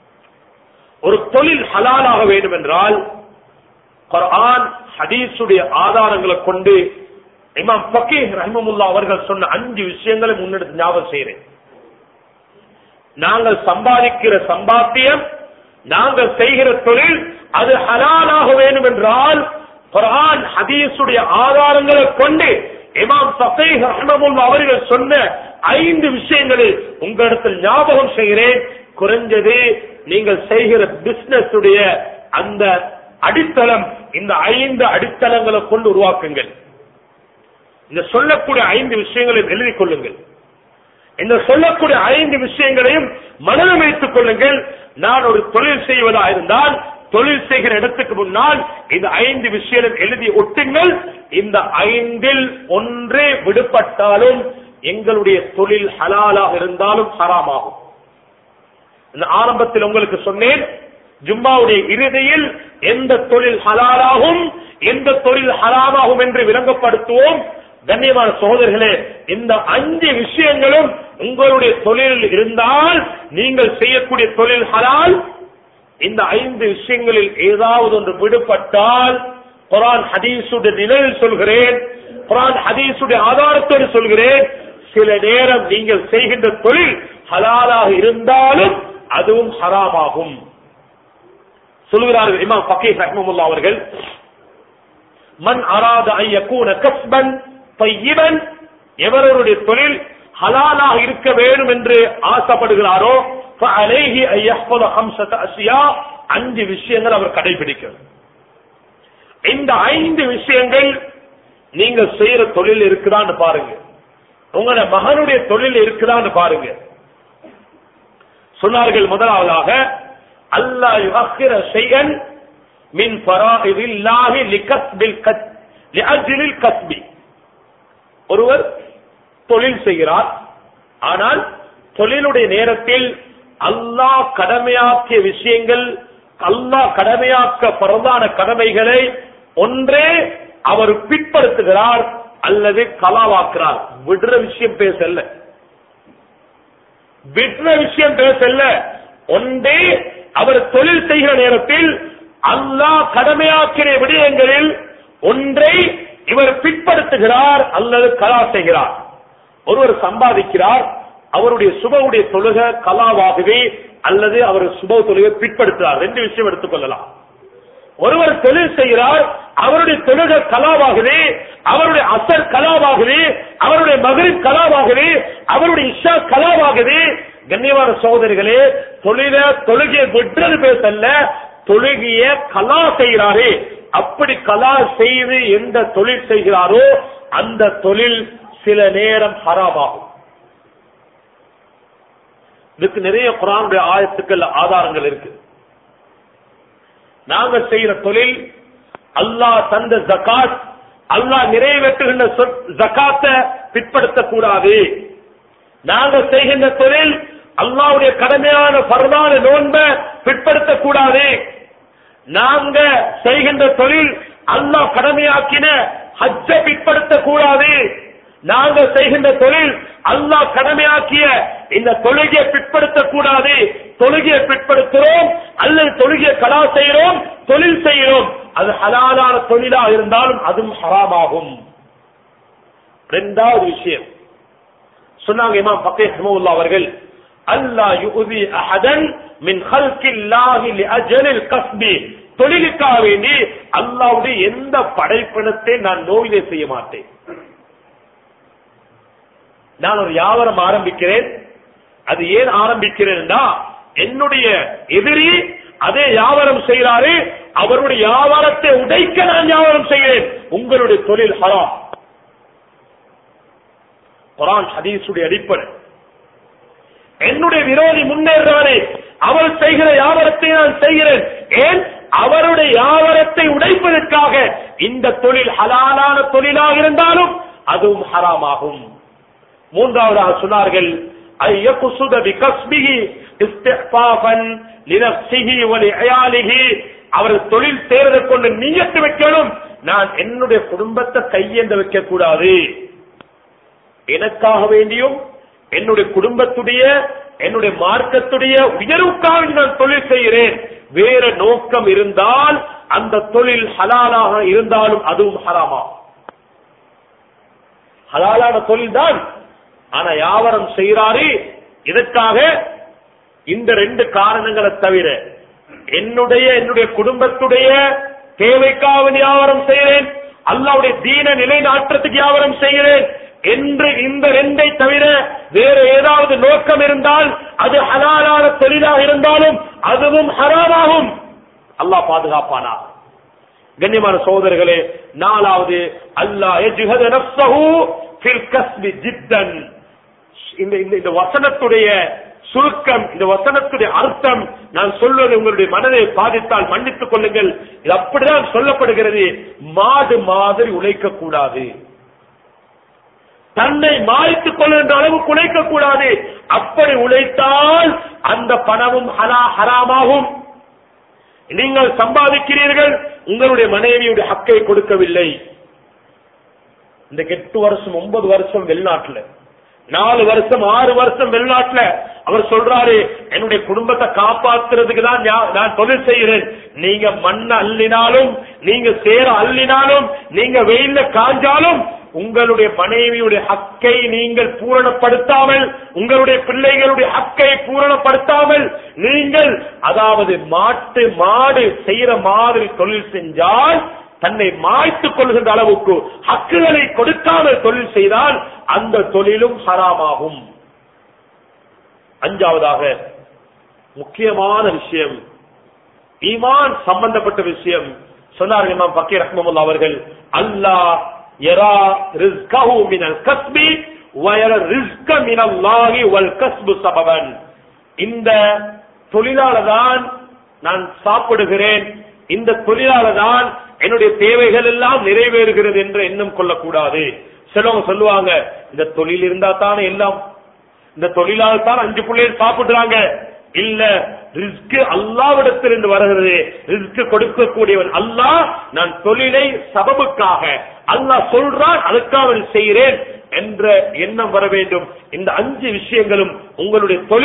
ஒரு தொழில் ஹலாலாக வேண்டும் என்றால் குர்ஆன் ஹதீஸுடைய ஆதாரங்களை கொண்டு இமாம் ஃபக்கீஹ் ரஹ்மமுல்லா அவர்கள் சொன்ன அஞ்சு குர்ஆனை முன்னெடுத்து ஞாபகம் செய்கிறேன் நாங்கள் சம்பாதிக்கிற சம்பாத்தியம் நாங்கள் செய்கிற தொழில் அது ஹலாலாக வேண்டும் என்றால் குர்ஆன் ஹதீஸுடைய ஆதாரங்களை கொண்டு இமாம் சஃபீஹ் ரஹ்மமுல்லா அவர்கள் சொன்ன ஐந்து விஷயங்களை உங்களிடத்தில் ஞாபகம் செய்கிறேன் குறைஞ்சது நீங்கள் செய்கிற பிசினஸ் உடைய அந்த அடித்தளம் இந்த ஐந்து அடித்தளங்களை கொண்டு உருவாக்குங்கள் இந்த சொல்லக்கூடிய ஐந்து விஷயங்களையும் எழுதிக் கொள்ளுங்கள் இந்த சொல்லக்கூடிய ஐந்து விஷயங்களையும் மனதில் வைத்துக் கொள்ளுங்கள் நான் ஒரு தொழில் செய்வதா இருந்தால் தொழில் செய்கிற இடத்துக்கு முன்னால் இந்த ஐந்து விஷயம் எழுதி ஒட்டுங்கள் இந்த ஐந்தில் ஒன்றே விடுபட்டாலும் எங்களுடைய தொழில் ஹலாலாக இருந்தாலும் ஹராமாகும் இந்த ஆரம்பத்தில் உங்களுக்கு சொன்னேன் ஜும்மாவுடைய இறுதியில் எந்த தொழில் ஹலாலாகும் எந்த தொழில் ஹராமாகும் என்று விளங்கப்படுத்துவோம் கண்ணியமான சகோதரர்களே இந்த அஞ்சு விஷயங்களும் உங்களுடைய தொழிலில் இருந்தால் நீங்கள் செய்யக்கூடிய தொழில் ஹலால் இந்த ஐந்து விஷயங்களில் ஏதாவது ஒன்று விடுபட்டால் குரான் ஹதீசுடைய நிலையில் சொல்கிறேன் குரான் ஹதீசுடைய ஆதாரத்தோடு சொல்கிறேன் சில நேரம் நீங்கள் செய்கின்ற தொழில் ஹலாலாக இருந்தாலும் அதுவும் ஹராமாகும் சொல்கிறார்கள் இமாம் ஃபக்கீர் ரஹ்மமுல்லா அவர்கள் மன் அராத ஐயக்கூன கஸ்பன் பையிபன் எவருடைய தொழில் ஹலாலாக இருக்க வேண்டும் என்று ஆசைப்படுகிறாரோ அலேஹி ஐயப்பத ஹம்சத அசியா அஞ்சு விஷயங்கள் அவர் கடைபிடிக்கணும் இந்த ஐந்து விஷயங்கள் நீங்க செய்யற தொழில் இருக்குதான்னு பாருங்க உங்களோட மகனுடைய தொழில் இருக்குதான்னு பாருங்க சொன்னார்கள் முதலாவதாக அல்லா யுஹிர ஷைஅன் மின் ஃபராஇதில்லாஹி லிகஸ்பில் கத் லிஅஜ்லில் கஸ்பி ஒருவர் தொழில் செய்கிறார் ஆனால் தொழிலுடைய நேரத்தில் அல்லாஹ் கடமையாக்கிய விஷயங்கள் அல்லாஹ் கடமையாக்க பிரதான கடமைகளை ஒன்றே அவர் பிற்படுத்துகிறார் அல்லது கலாவாக்குறார் விடுற விஷயம் பேசல விடுற விஷயம் பேசல ஒன்றே அவர் தொழில் செய்கிற நேரத்தில் அல்லாஹ் கடமையாக்கிற விடயங்களில் ஒன்றை இவர் பிற்படுத்துகிறார் அல்லது கலா செய்கிறார் ஒருவர் சம்பாதிக்கிறார் அவருடைய சுபவுடைய தொழுக கலாவாகவே அல்லது அவர் சுப தொழுகை பிற்படுத்துகிறார் ரெண்டு விஷயம் எடுத்துக்கொள்ளலாம் ஒருவர் தொழில் செய்கிறார் அவருடைய தொழுக கலாவாகவே அவருடைய அசர் கலாவாகவே அவருடைய மகரின் கலாவாகவே அவருடைய இஷா கலாவாகவே கண்ணியமான சகோதரிகளே தொழில தொழுகையை விட்டுறது பேசல்ல தொழுகைய கலா செய்கிறாரே அப்படி கலா செய்து எந்த தொழில் செய்கிறாரோ அந்த தொழில் சில நேரம் ஹராமாகும் இதுக்கு நிறைய குரானுடைய ஆயத்துக்கள் ஆதாரங்கள் இருக்கு நாங்க செய்யற தொழில் அல்லாஹ் தந்த ஜகாத் அல்லாஹ் நிறைவேற்றுகின்ற ஜகாத்தை பிற்படுத்தக் கூடாது நாங்க செய்கின்ற தொழில் அல்லாவுடைய கடமையான பரவான நோன்பை பிற்படுத்தக் கூடாது நாங்க செய்கின்ற தொழில் அல்லாஹ் கடமையாக்கின ஹஜ்ஜை பிற்படுத்தக் கூடாது நாங்க செய்கின்ற தொழில் அல்லாஹ் கடமையாக்கிய இந்த தொழுகையை பிற்படுத்தக் கூடாது தொழுகையை பிற்படுத்துறோம் அல்லது தொழுகையை கலா செய்கிறோம் தொழில் செய்கிறோம் அது ஹலாலான தொழிலா இருந்தாலும் அதுவும் ஹராமாகும் இரண்டாவது விஷயம் சொன்னாங்க இமாம் பக்கே ஹிமவுல்லா அவர்கள் அல்லா யுதி அஹதன் மின் ஹல்கில்லாஹி லிஅஜலில் கஸ்பி தொழிலுக்காக வேண்டி அல்லாவுடைய எந்த படைப்பினத்தை நான் நோயிலே செய்ய மாட்டேன் நான் ஒரு வியாபாரம் ஆரம்பிக்கிறேன் அது ஏன் ஆரம்பிக்கிறேன்னா என்னுடைய எதிரி அதே வியாபாரம் செய்கிறாரு அவருடைய வியாபாரத்தை உடைக்க நான் வியாபாரம் செய்கிறேன் உங்களுடைய தொழில் ஹராம் குரான் ஹதீஸுடைய அடிப்படை என்னுடைய விரோதி முன்னேறுவரை அவர் செய்கிற வியாபாரத்தை நான் செய்கிறேன் ஏன் அவருடைய வியாபாரத்தை உடைப்பதற்காக இந்த தொழில் ஹலாலான தொழிலாக இருந்தாலும் அதுவும் ஹராமாகும் மூன்றாவதாக சொன்னார்கள் ஐயகுசுத பிகஸ்பிஹி இஸ்திஃபாஃபன் லினஃப்ஸிஹி வ லிஅயாலிஹி அவர் தொழில் செய்வதை கொண்டு நீயத்து வைக்கணும் நான் என்னுடைய குடும்பத்தை கையேந்த வைக்க கூடாது எனக்காக வேண்டியும் என்னுடைய குடும்பத்துடைய என்னுடைய மார்க்கத்துடைய உயர்வுக்காக நான் தொழில் செய்கிறேன் வேற நோக்கம் இருந்தால் அந்த தொழில் ஹலாலாக இருந்தாலும் அதுவும் ஹராமா ஹலாலான தொழில் தான் ஆனா வியாபாரம் செய்யறாரு இதற்காக இந்த ரெண்டு காரணங்களை தவிர என்னுடைய என்னுடைய குடும்பத்துடைய தேவைக்காக வியாபாரம் செய்கிறேன் அல்லாவுடைய தீன நிலைநாட்டத்துக்கு வியாபாரம் செய்கிறேன் என்று இந்த ரெண்டை தவிர வேறு ஏதாவது நோக்கம் இருந்தால் அது ஹலாலான தொழிலாக இருந்தாலும் அதுவும் ஹராமாகும் அல்லாஹ் பாதுகாப்பானா கண்ணியமான சோதரர்களே நாலாவது அல்லாஹ் எஜுஹத நஃப்ஸஹு ஃபில் கஸ்பி ஜித்தன் இந்த இந்த இந்த வசனத்துடைய சுருக்கம் இந்த வசனத்துடைய அர்த்தம் நான் சொல்வது உங்களுடைய மனதை பாதித்தால் மன்னித்துக் கொள்ளுங்கள் இது அப்படிதான் சொல்லப்படுகிறது மாடு மாதிரி உழைக்க கூடாது தன்னை மாய்த்துக் கொள்கின்ற அளவுக்கு உழைக்க கூடாது அப்படி உழைத்தால் அந்த பணமும் ஹலா ஹராமாகும் நீங்கள் சம்பாதிக்கிறீர்கள் உங்களுடைய மனைவியுடைய ஹக்கை கொடுக்கவில்லை இந்த எட்டு வருஷம் ஒன்பது வருஷம் வெளிநாட்டுல நாலு வருஷம் ஆறு வருஷம் வெளிநாட்டுல அவர் சொல்றாரு என்னுடைய குடும்பத்தை காப்பாத்துறதுக்கு தான் ஞா- நான் தொழில் செய்கிறேன் நீங்க மண்ண அள்ளினாலும் நீங்க சேர அள்ளினாலும் நீங்க வெயில்ல காஞ்சாலும் உங்களுடைய மனைவியுடைய ஹக்கை நீங்கள் பூரணப்படுத்தாமல் உங்களுடைய பிள்ளைகளுடைய ஹக்கை பூரணப்படுத்தாமல் நீங்கள் அதாவது மாட்டு மாடு செய்யற மாதிரி தொழில் செஞ்சால் தன்னை மாய்த்துக் கொள்கின்ற அளவுக்கு ஹக்குகளை கொடுக்காமல் தொழில் செய்தால் அந்த தொழிலும் ஹராமாகும் அஞ்சாவதாக முக்கியமான விஷயம் ஈமான் சம்பந்தப்பட்ட விஷயம் சொன்னார்கள் இமாம் பக்கீர் ரஹ்மமுல்லா அவர்கள் அல்லாஹ் யரா ரிஸ்கஹு மினல் கஸ்பி வயர ரிஸ்க மினல்லாஹி வல் கஸ்பு சபபன் இந்த தொழிலாளர் தான் நான் சாப்பிடுகிறேன் இந்த தொழிலாளர் தான் என்னுடைய தேவைகள் எல்லாம் நிறைவேறுகிறது என்று எண்ணம் கொள்ளக்கூடாது சிலவங்க சொல்லுவாங்க இந்த தொழில் இருந்தா தானே எல்லாம் இந்த தொழிலாளர் தான் அஞ்சு பிள்ளைகள் சாப்பிடுறாங்க இல்ல ரிஸ்க் அல்லாவிடத்திலிருந்து வருகிறது ரிஸ்க் கொடுக்கக்கூடியவன் அல்லாஹ் நான் தொழிலை சபபுக்காக அல்லாஹ் சொல்றான் அதுக்காக செய்கிறேன் என்ற எண்ணம் வர வேண்டும் இந்த அஞ்சு விஷயங்களும் உங்களுடைய தொழில்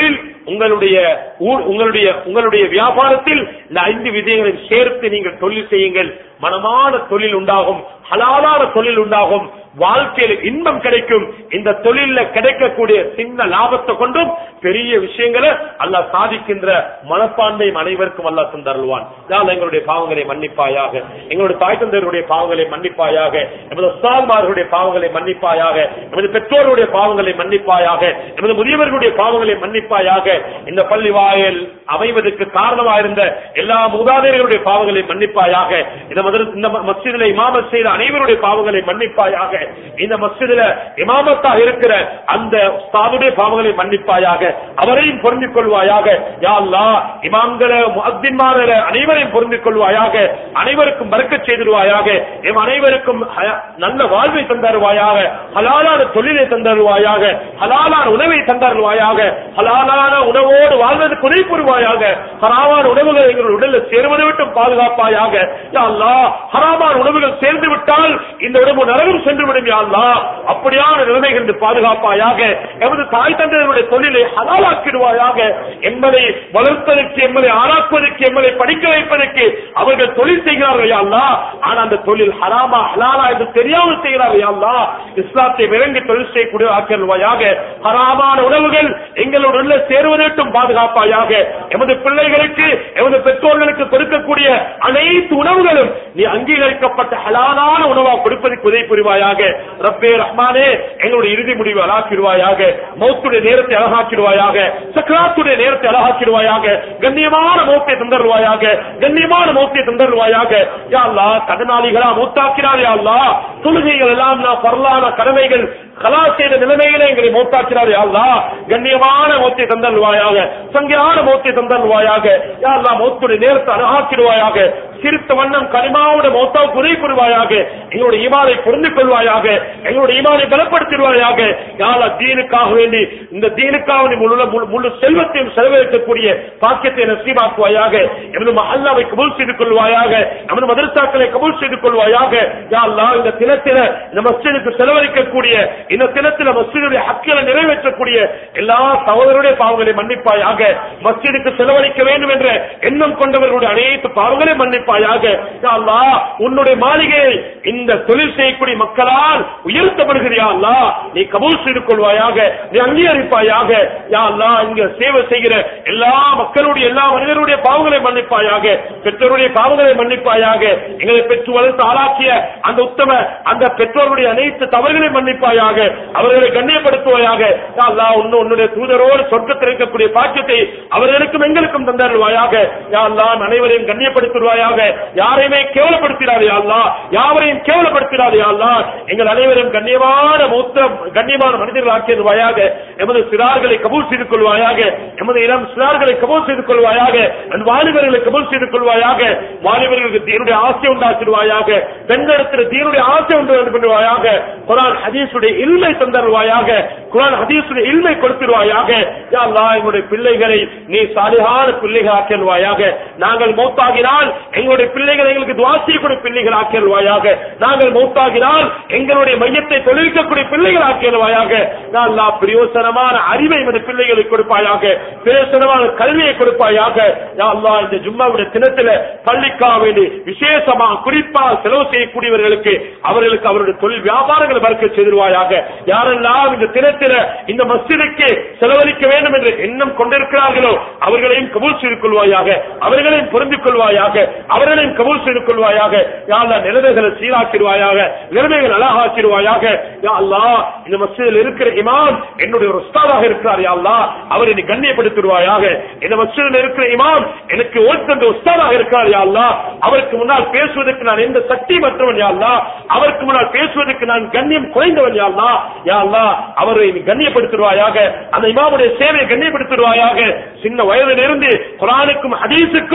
உங்களுடைய ஊ- உங்களுடைய உங்களுடைய வியாபாரத்தில் இந்த ஐந்து விதயங்களை சேர்த்து நீங்கள் தொழில் செய்யுங்கள் மனமான தொழில் உண்டாகும் ஹலாலான தொழில் உண்டாகும் வாழ்க்கையில் இன்பம் கிடைக்கும் இந்த தொழில கிடைக்கக்கூடிய சின்ன லாபத்தை கொண்டும் பெரிய விஷயங்களை அல்லாஹ் சாதிக்கின்ற மனப்பான்மையும் அனைவருக்கும் அல்லாஹ் தந்தருள்வான் யாழ் எங்களுடைய பாவங்களை மன்னிப்பாயாக எங்களுடைய தாய் தந்தையருடைய பாவங்களை மன்னிப்பாயாக எமது உஸ்தான்மார்களுடைய பாவங்களை மன்னிப்பாயாக எமது பெற்றோருடைய பாவங்களை மன்னிப்பாயாக எமது முதியவர்களுடைய பாவங்களை மன்னிப்பாயாக இந்த பள்ளி வாயில் அமைவதற்கு காரணமாக இருந்த எல்லா மூதாதையர்களுடைய பாவங்களை மன்னிப்பாயாக இந்த மதர- இந்த மஸ்ஜிதில் இமாமத் செய்த அனைவருடைய பாவங்களை மன்னிப்பாயாக இந்த மஸ்ஜிதில் இமாமத்தாக இருக்கிற அந்த உஸ்தாதுடைய பாவங்களை மன்னிப்பாயாக அவரையும் பொருந்திக் கொள்வாயாக யா அல்லாஹ் இமாம்களை முஅத்தின்மார்களை அனைவரையும் பொருந்திக் கொள்வாயாக அனைவருக்கும் பறக்கச் செய்திருவாயாக எம் அனைவருக்கும் ஹய- நல்ல வாழ்வை தந்தருவாயாக ஹலாலான தொழிலை தந்தருவாயாக ஹலாலான உணவை தந்தருவாயாக ஹலாலான உணவோடு வாழ்வதற்கு உதவி புரிவாயாக ஹராமான உணவுகள் எங்கள் உடலில் சேருவதை விட்டும் பாதுகாப்பாயாக யா அல்லாஹ் ஹராமான உணவுகள் சேர்ந்து விட்டால் இந்த உடம்பு நரகம் சென்று விடும் யா அல்லாஹ் அப்படியான நிலைமைகள் இருந்து பாதுகாப்பாயாக எமது தாய் தந்தையருடைய தொழிலை ஹலாலாக்கிடுவாயாக எம்மனை வளர்ப்பதற்கு எம்மனை ஆராக்குவதற்கு எம்மனை படிக்க வைப்பதற்கு அவர்கள் தொழில் செய்கிறார்கள் யா அல்லாஹ் ஆனா அந்த தொழில் ஹராமா ஹலாலா என்று தெரியாமல் செய்கிறார்கள் யா அல்லாஹ் இஸ்லாத்தை விளங்கி தொழில் செய்யக்கூடிய ஆக்கிடுவாயாக ஹராமான உணவுகள் எங்களோட உள்ள சேருவதற்கும் பாதுகாப்பாயாக எமது பிள்ளைகளுக்கு எமது பெற்றோர்களுக்கு கொடுக்கக்கூடிய அனைத்து உணவுகளும் நீ அங்கீகரிக்கப்பட்ட ஹலாலான உணவா கொடுப்பதற்கு உதவி புரிவாயாக ரப்பே ரஹ்மானே எங்களுடைய இறுதி முடிவு அழாக்கிடுவாயாக மௌத்துடைய நேரத்தை அழகாக்கிடுவாயாக சக்கராத்துடைய நேரத்தை அழகாக்கிடுவாயாக கண்ணியமான மௌத்தை தந்தருவாயாக கண்ணியமான மௌத்தை தந்தருவாயாக யா அல்லாஹ் கடனாளிகளா மூத்தாக்கிறார் யா அல்லாஹ் தொழுகைகள் எல்லாம் நான் பரலான கடமைகள் கலா செய்த நிலைமைகளை எங்களை மூத்தாக்கிறார் யா அல்லாஹ் கண்ணியமான மௌத்தை தந்தருவாயாக சங்கையான மௌத்தை தந்தருவாயாக யா அல்லாஹ் மௌத்துடைய நேரத்தை அழகாக்கிடுவாயாக சிரித்த வண்ணம் கனிமாவோட மௌத்தாவுக்கு உதவி புரிவாயாக எங்களுடைய ஈமானை புரிந்து கொள்வாயாக எங்களுடைய ஈமானை பலப்படுத்திடுவாயாக யாரா தீனுக்காக வேண்டி இந்த தீனுக்காக வேண்டி முழு முழு- முழு செல்வத்தையும் செலவழிக்கக்கூடிய பாக்கியத்தை நசீபாக்குவாயாக எமது அல்லாவை கபூல் செய்து கொள்வாயாக நமது மதரசாக்களை கபூல் செய்து கொள்வாயாக யா அல்லாஹ் இந்த தினத்தில இந்த மஸ்ஜிதுக்கு செலவழிக்கக்கூடிய இந்த தினத்தில மஸ்ஜிதுடைய ஹக்கில நிறைவேற்றக்கூடிய எல்லா சகோதரருடைய பாவங்களை மன்னிப்பாயாக மஸ்ஜிதுக்கு செலவழிக்க வேண்டும் என்ற எண்ணம் கொண்டவர்களுடைய அனைத்து பாவங்களை மன்னிப்பாயாக யா அல்லாஹ் உன்னுடைய மாளிகையை இந்த தொழில் செய்யக்கூடிய மக்களால் உயர்த்தப்படுகிறியா அல்லா நீ கபூல் செய்து கொள்வாயாக நீ அங்கீகரிப்பாயாக யா அல்லாஹ் இங்க சேவை செய்கிற எல்லா மக்களுடைய எல்லா மனிதருடைய பாவங்களை மன்னிப்பாயாக பெற்றோருடைய பாவங்களை மன்னிப்பாயாக எங்களை பெற்று வளர்த்து ஆளாக்கிய அந்த உத்தம அந்த பெற்றோருடைய அனைத்து தவறுகளை மன்னிப்பாயாக அவர்களை கண்ணியப்படுத்துவாயாக யா அல்லாஹ் உன்னு உன்னுடைய தூதரோடு சொர்க்கத்தில் இருக்கக்கூடிய பாக்கியத்தை அவர்களுக்கும் எங்களுக்கும் தந்தருவாயாக யா அல்லாஹ் அனைவரையும் கண்ணியப்படுத்துவாயாக யாரையுமே கேவலப்படுத்தினாரே அல்லா யாவரையும் கேவலப்படுத்தினாரே அல்லா எங்கள் அனைவரும் கண்ணியமான மூத்த கண்ணியமான மனிதர்கள் ஆக்கியதுவாயாக எமது சிறார்களை கபூல் செய்து கொள்வாயாக எமது இளம் சிறார்களை கபூல் செய்து கொள்வாயாக என் வாலிபர்களை கபூல் செய்து கொள்வாயாக வாலிபர்களுக்கு தீனுடைய ஆசை உண்டாக்கிடுவாயாக பெண்களிடத்தில் தீனுடைய ஆசை உண்டு பண்ணுவாயாக குரான் ஹதீஸுடைய இல்மை தந்தருவாயாக குரான் ஹதீஸுடைய இல்மை கொடுத்துருவாயாக யா அல்லாஹ் எங்களுடைய பிள்ளைகளை நீ சாலிகான பிள்ளைகள் ஆக்கிடுவாயாக நாங்கள் மௌத்தாகினால் எங்களுடைய பிள்ளைகள் எங்களுக்கு துவா செய்யக்கூடிய பிள்ளைகள் ஆக்கிடுவாயாக நாங்கள் மௌத்தாகினால் எங்களுடைய மையத்தை தொழிற்கக்கூடிய பிள்ளைகள் ஆக்கிடுவாயாக யா அல்லாஹ் பிரயோசனமான அறிவை எமது பிள்ளைகளுக்கு கொடுப்பாயாக பிரயோசனமான கல்வியை கொடுப்பாயாக யா அல்லாஹ் இந்த ஜும்மாவுடைய தினத்துல பள்ளிக்காக வேண்டி விசேஷமா குறிப்பா செலவு செய்யக்கூடியவர்களுக்கு அவர்களுக்கு அவருடைய தொழில் வியாபாரங்களை வறுக்க செய்திருவாயாக யாரெல்லாம் இந்த தினத்தில இந்த மஸ்ஜிதுக்கு செலவழிக்க வேண்டும் என்று எண்ணம் கொண்டிருக்கிறார்களோ அவர்களையும் கபூல் செய்து கொள்வாயாக அவர்களையும் பொருந்திக் கொள்வாயாக அவர்களையும் கபூல் செய்து கொள்வாயாக யா அல்லாஹ் நிலைமைகளை சீராக்கிடுவாயாக நிலைமைகள் அழகாக்கிடுவாயாக யா அல்லாஹ் இந்த மஸ்ஜிதில் இருக்கிற இமாம் என்னுடைய ஒரு உஸ்தாதாக இருக்கிறார் யா அல்லாஹ் அவரை நீ கண்ணியப்படுத்திடுவாயாக இந்த மஸ்ஜிதில் இருக்கிற இமாம் எனக்கு ஓய்ந்த உஸ்தாதாக இருக்கிறார் யா அல்லாஹ் அவருக்கு முன்னால் பேசுவதற்கு நான் எந்த சக்தி மற்றவன் யா அல்லாஹ் அவருக்கு முன்னால் பேசுவதற்கு நான் கண்ணியம் குறைந்தவன் யா அல்லாஹ் யா அல்லாஹ் அவரை நீ கண்ணியப்படுத்திடுவாயாக அந்த இமாமுடைய சேவையை கண்ணியப்படுத்திடுவாயாக சின்ன வயதிலிருந்து குரானுக்கும் ஹதீஸுக்கும்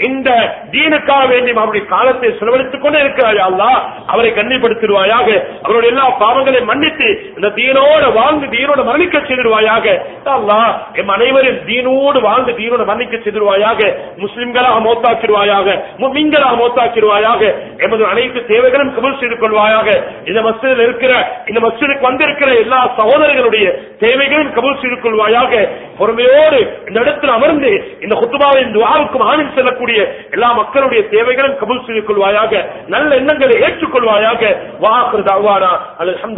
இந்த தீனுக்காக வேண்டி அவருடைய காலத்தை செலவழித்துக் கொண்டே இருக்கிறாய் அல்லா அவரை கண்ணிப்படுத்திடுவாயாக அவருடைய எல்லா பாவங்களையும் மன்னித்து இந்த தீனோட வாழ்ந்து தீனோட மரணிக்க செய்திருவாயாக அல்லா எம் அனைவரும் தீனோடு வாழ்ந்து தீனோட மரணிக்க செய்திருவாயாக முஸ்லிம்களாக மோத்தாக்கிடுவாயாக முஸ்லிம்களாக மோத்தாக்கிடுவாயாக எமது அனைத்து தேவைகளும் கபூல் செய்து கொள்வாயாக இந்த மஸ்ஜிதில் இருக்கிற இந்த மஸ்ஜிதுக்கு வந்திருக்கிற எல்லா சகோதரர்களுடைய தேவைகளையும் கபூல் செய்து கொள்வாயாக பொறுமையோடு இந்த இடத்தில் அமர்ந்து இந்த குத்துபாவின் துவாவுக்கும் ஆணின் செல்லக்கூடிய எல்லா மக்களுடைய தேவைகளும் கபூல் செய்து கொள்வாயாக நல்ல எண்ணங்களை ஏற்றுக்கொள்வாயாக வாக்குறது அவ்வாறா அல்ஹம்து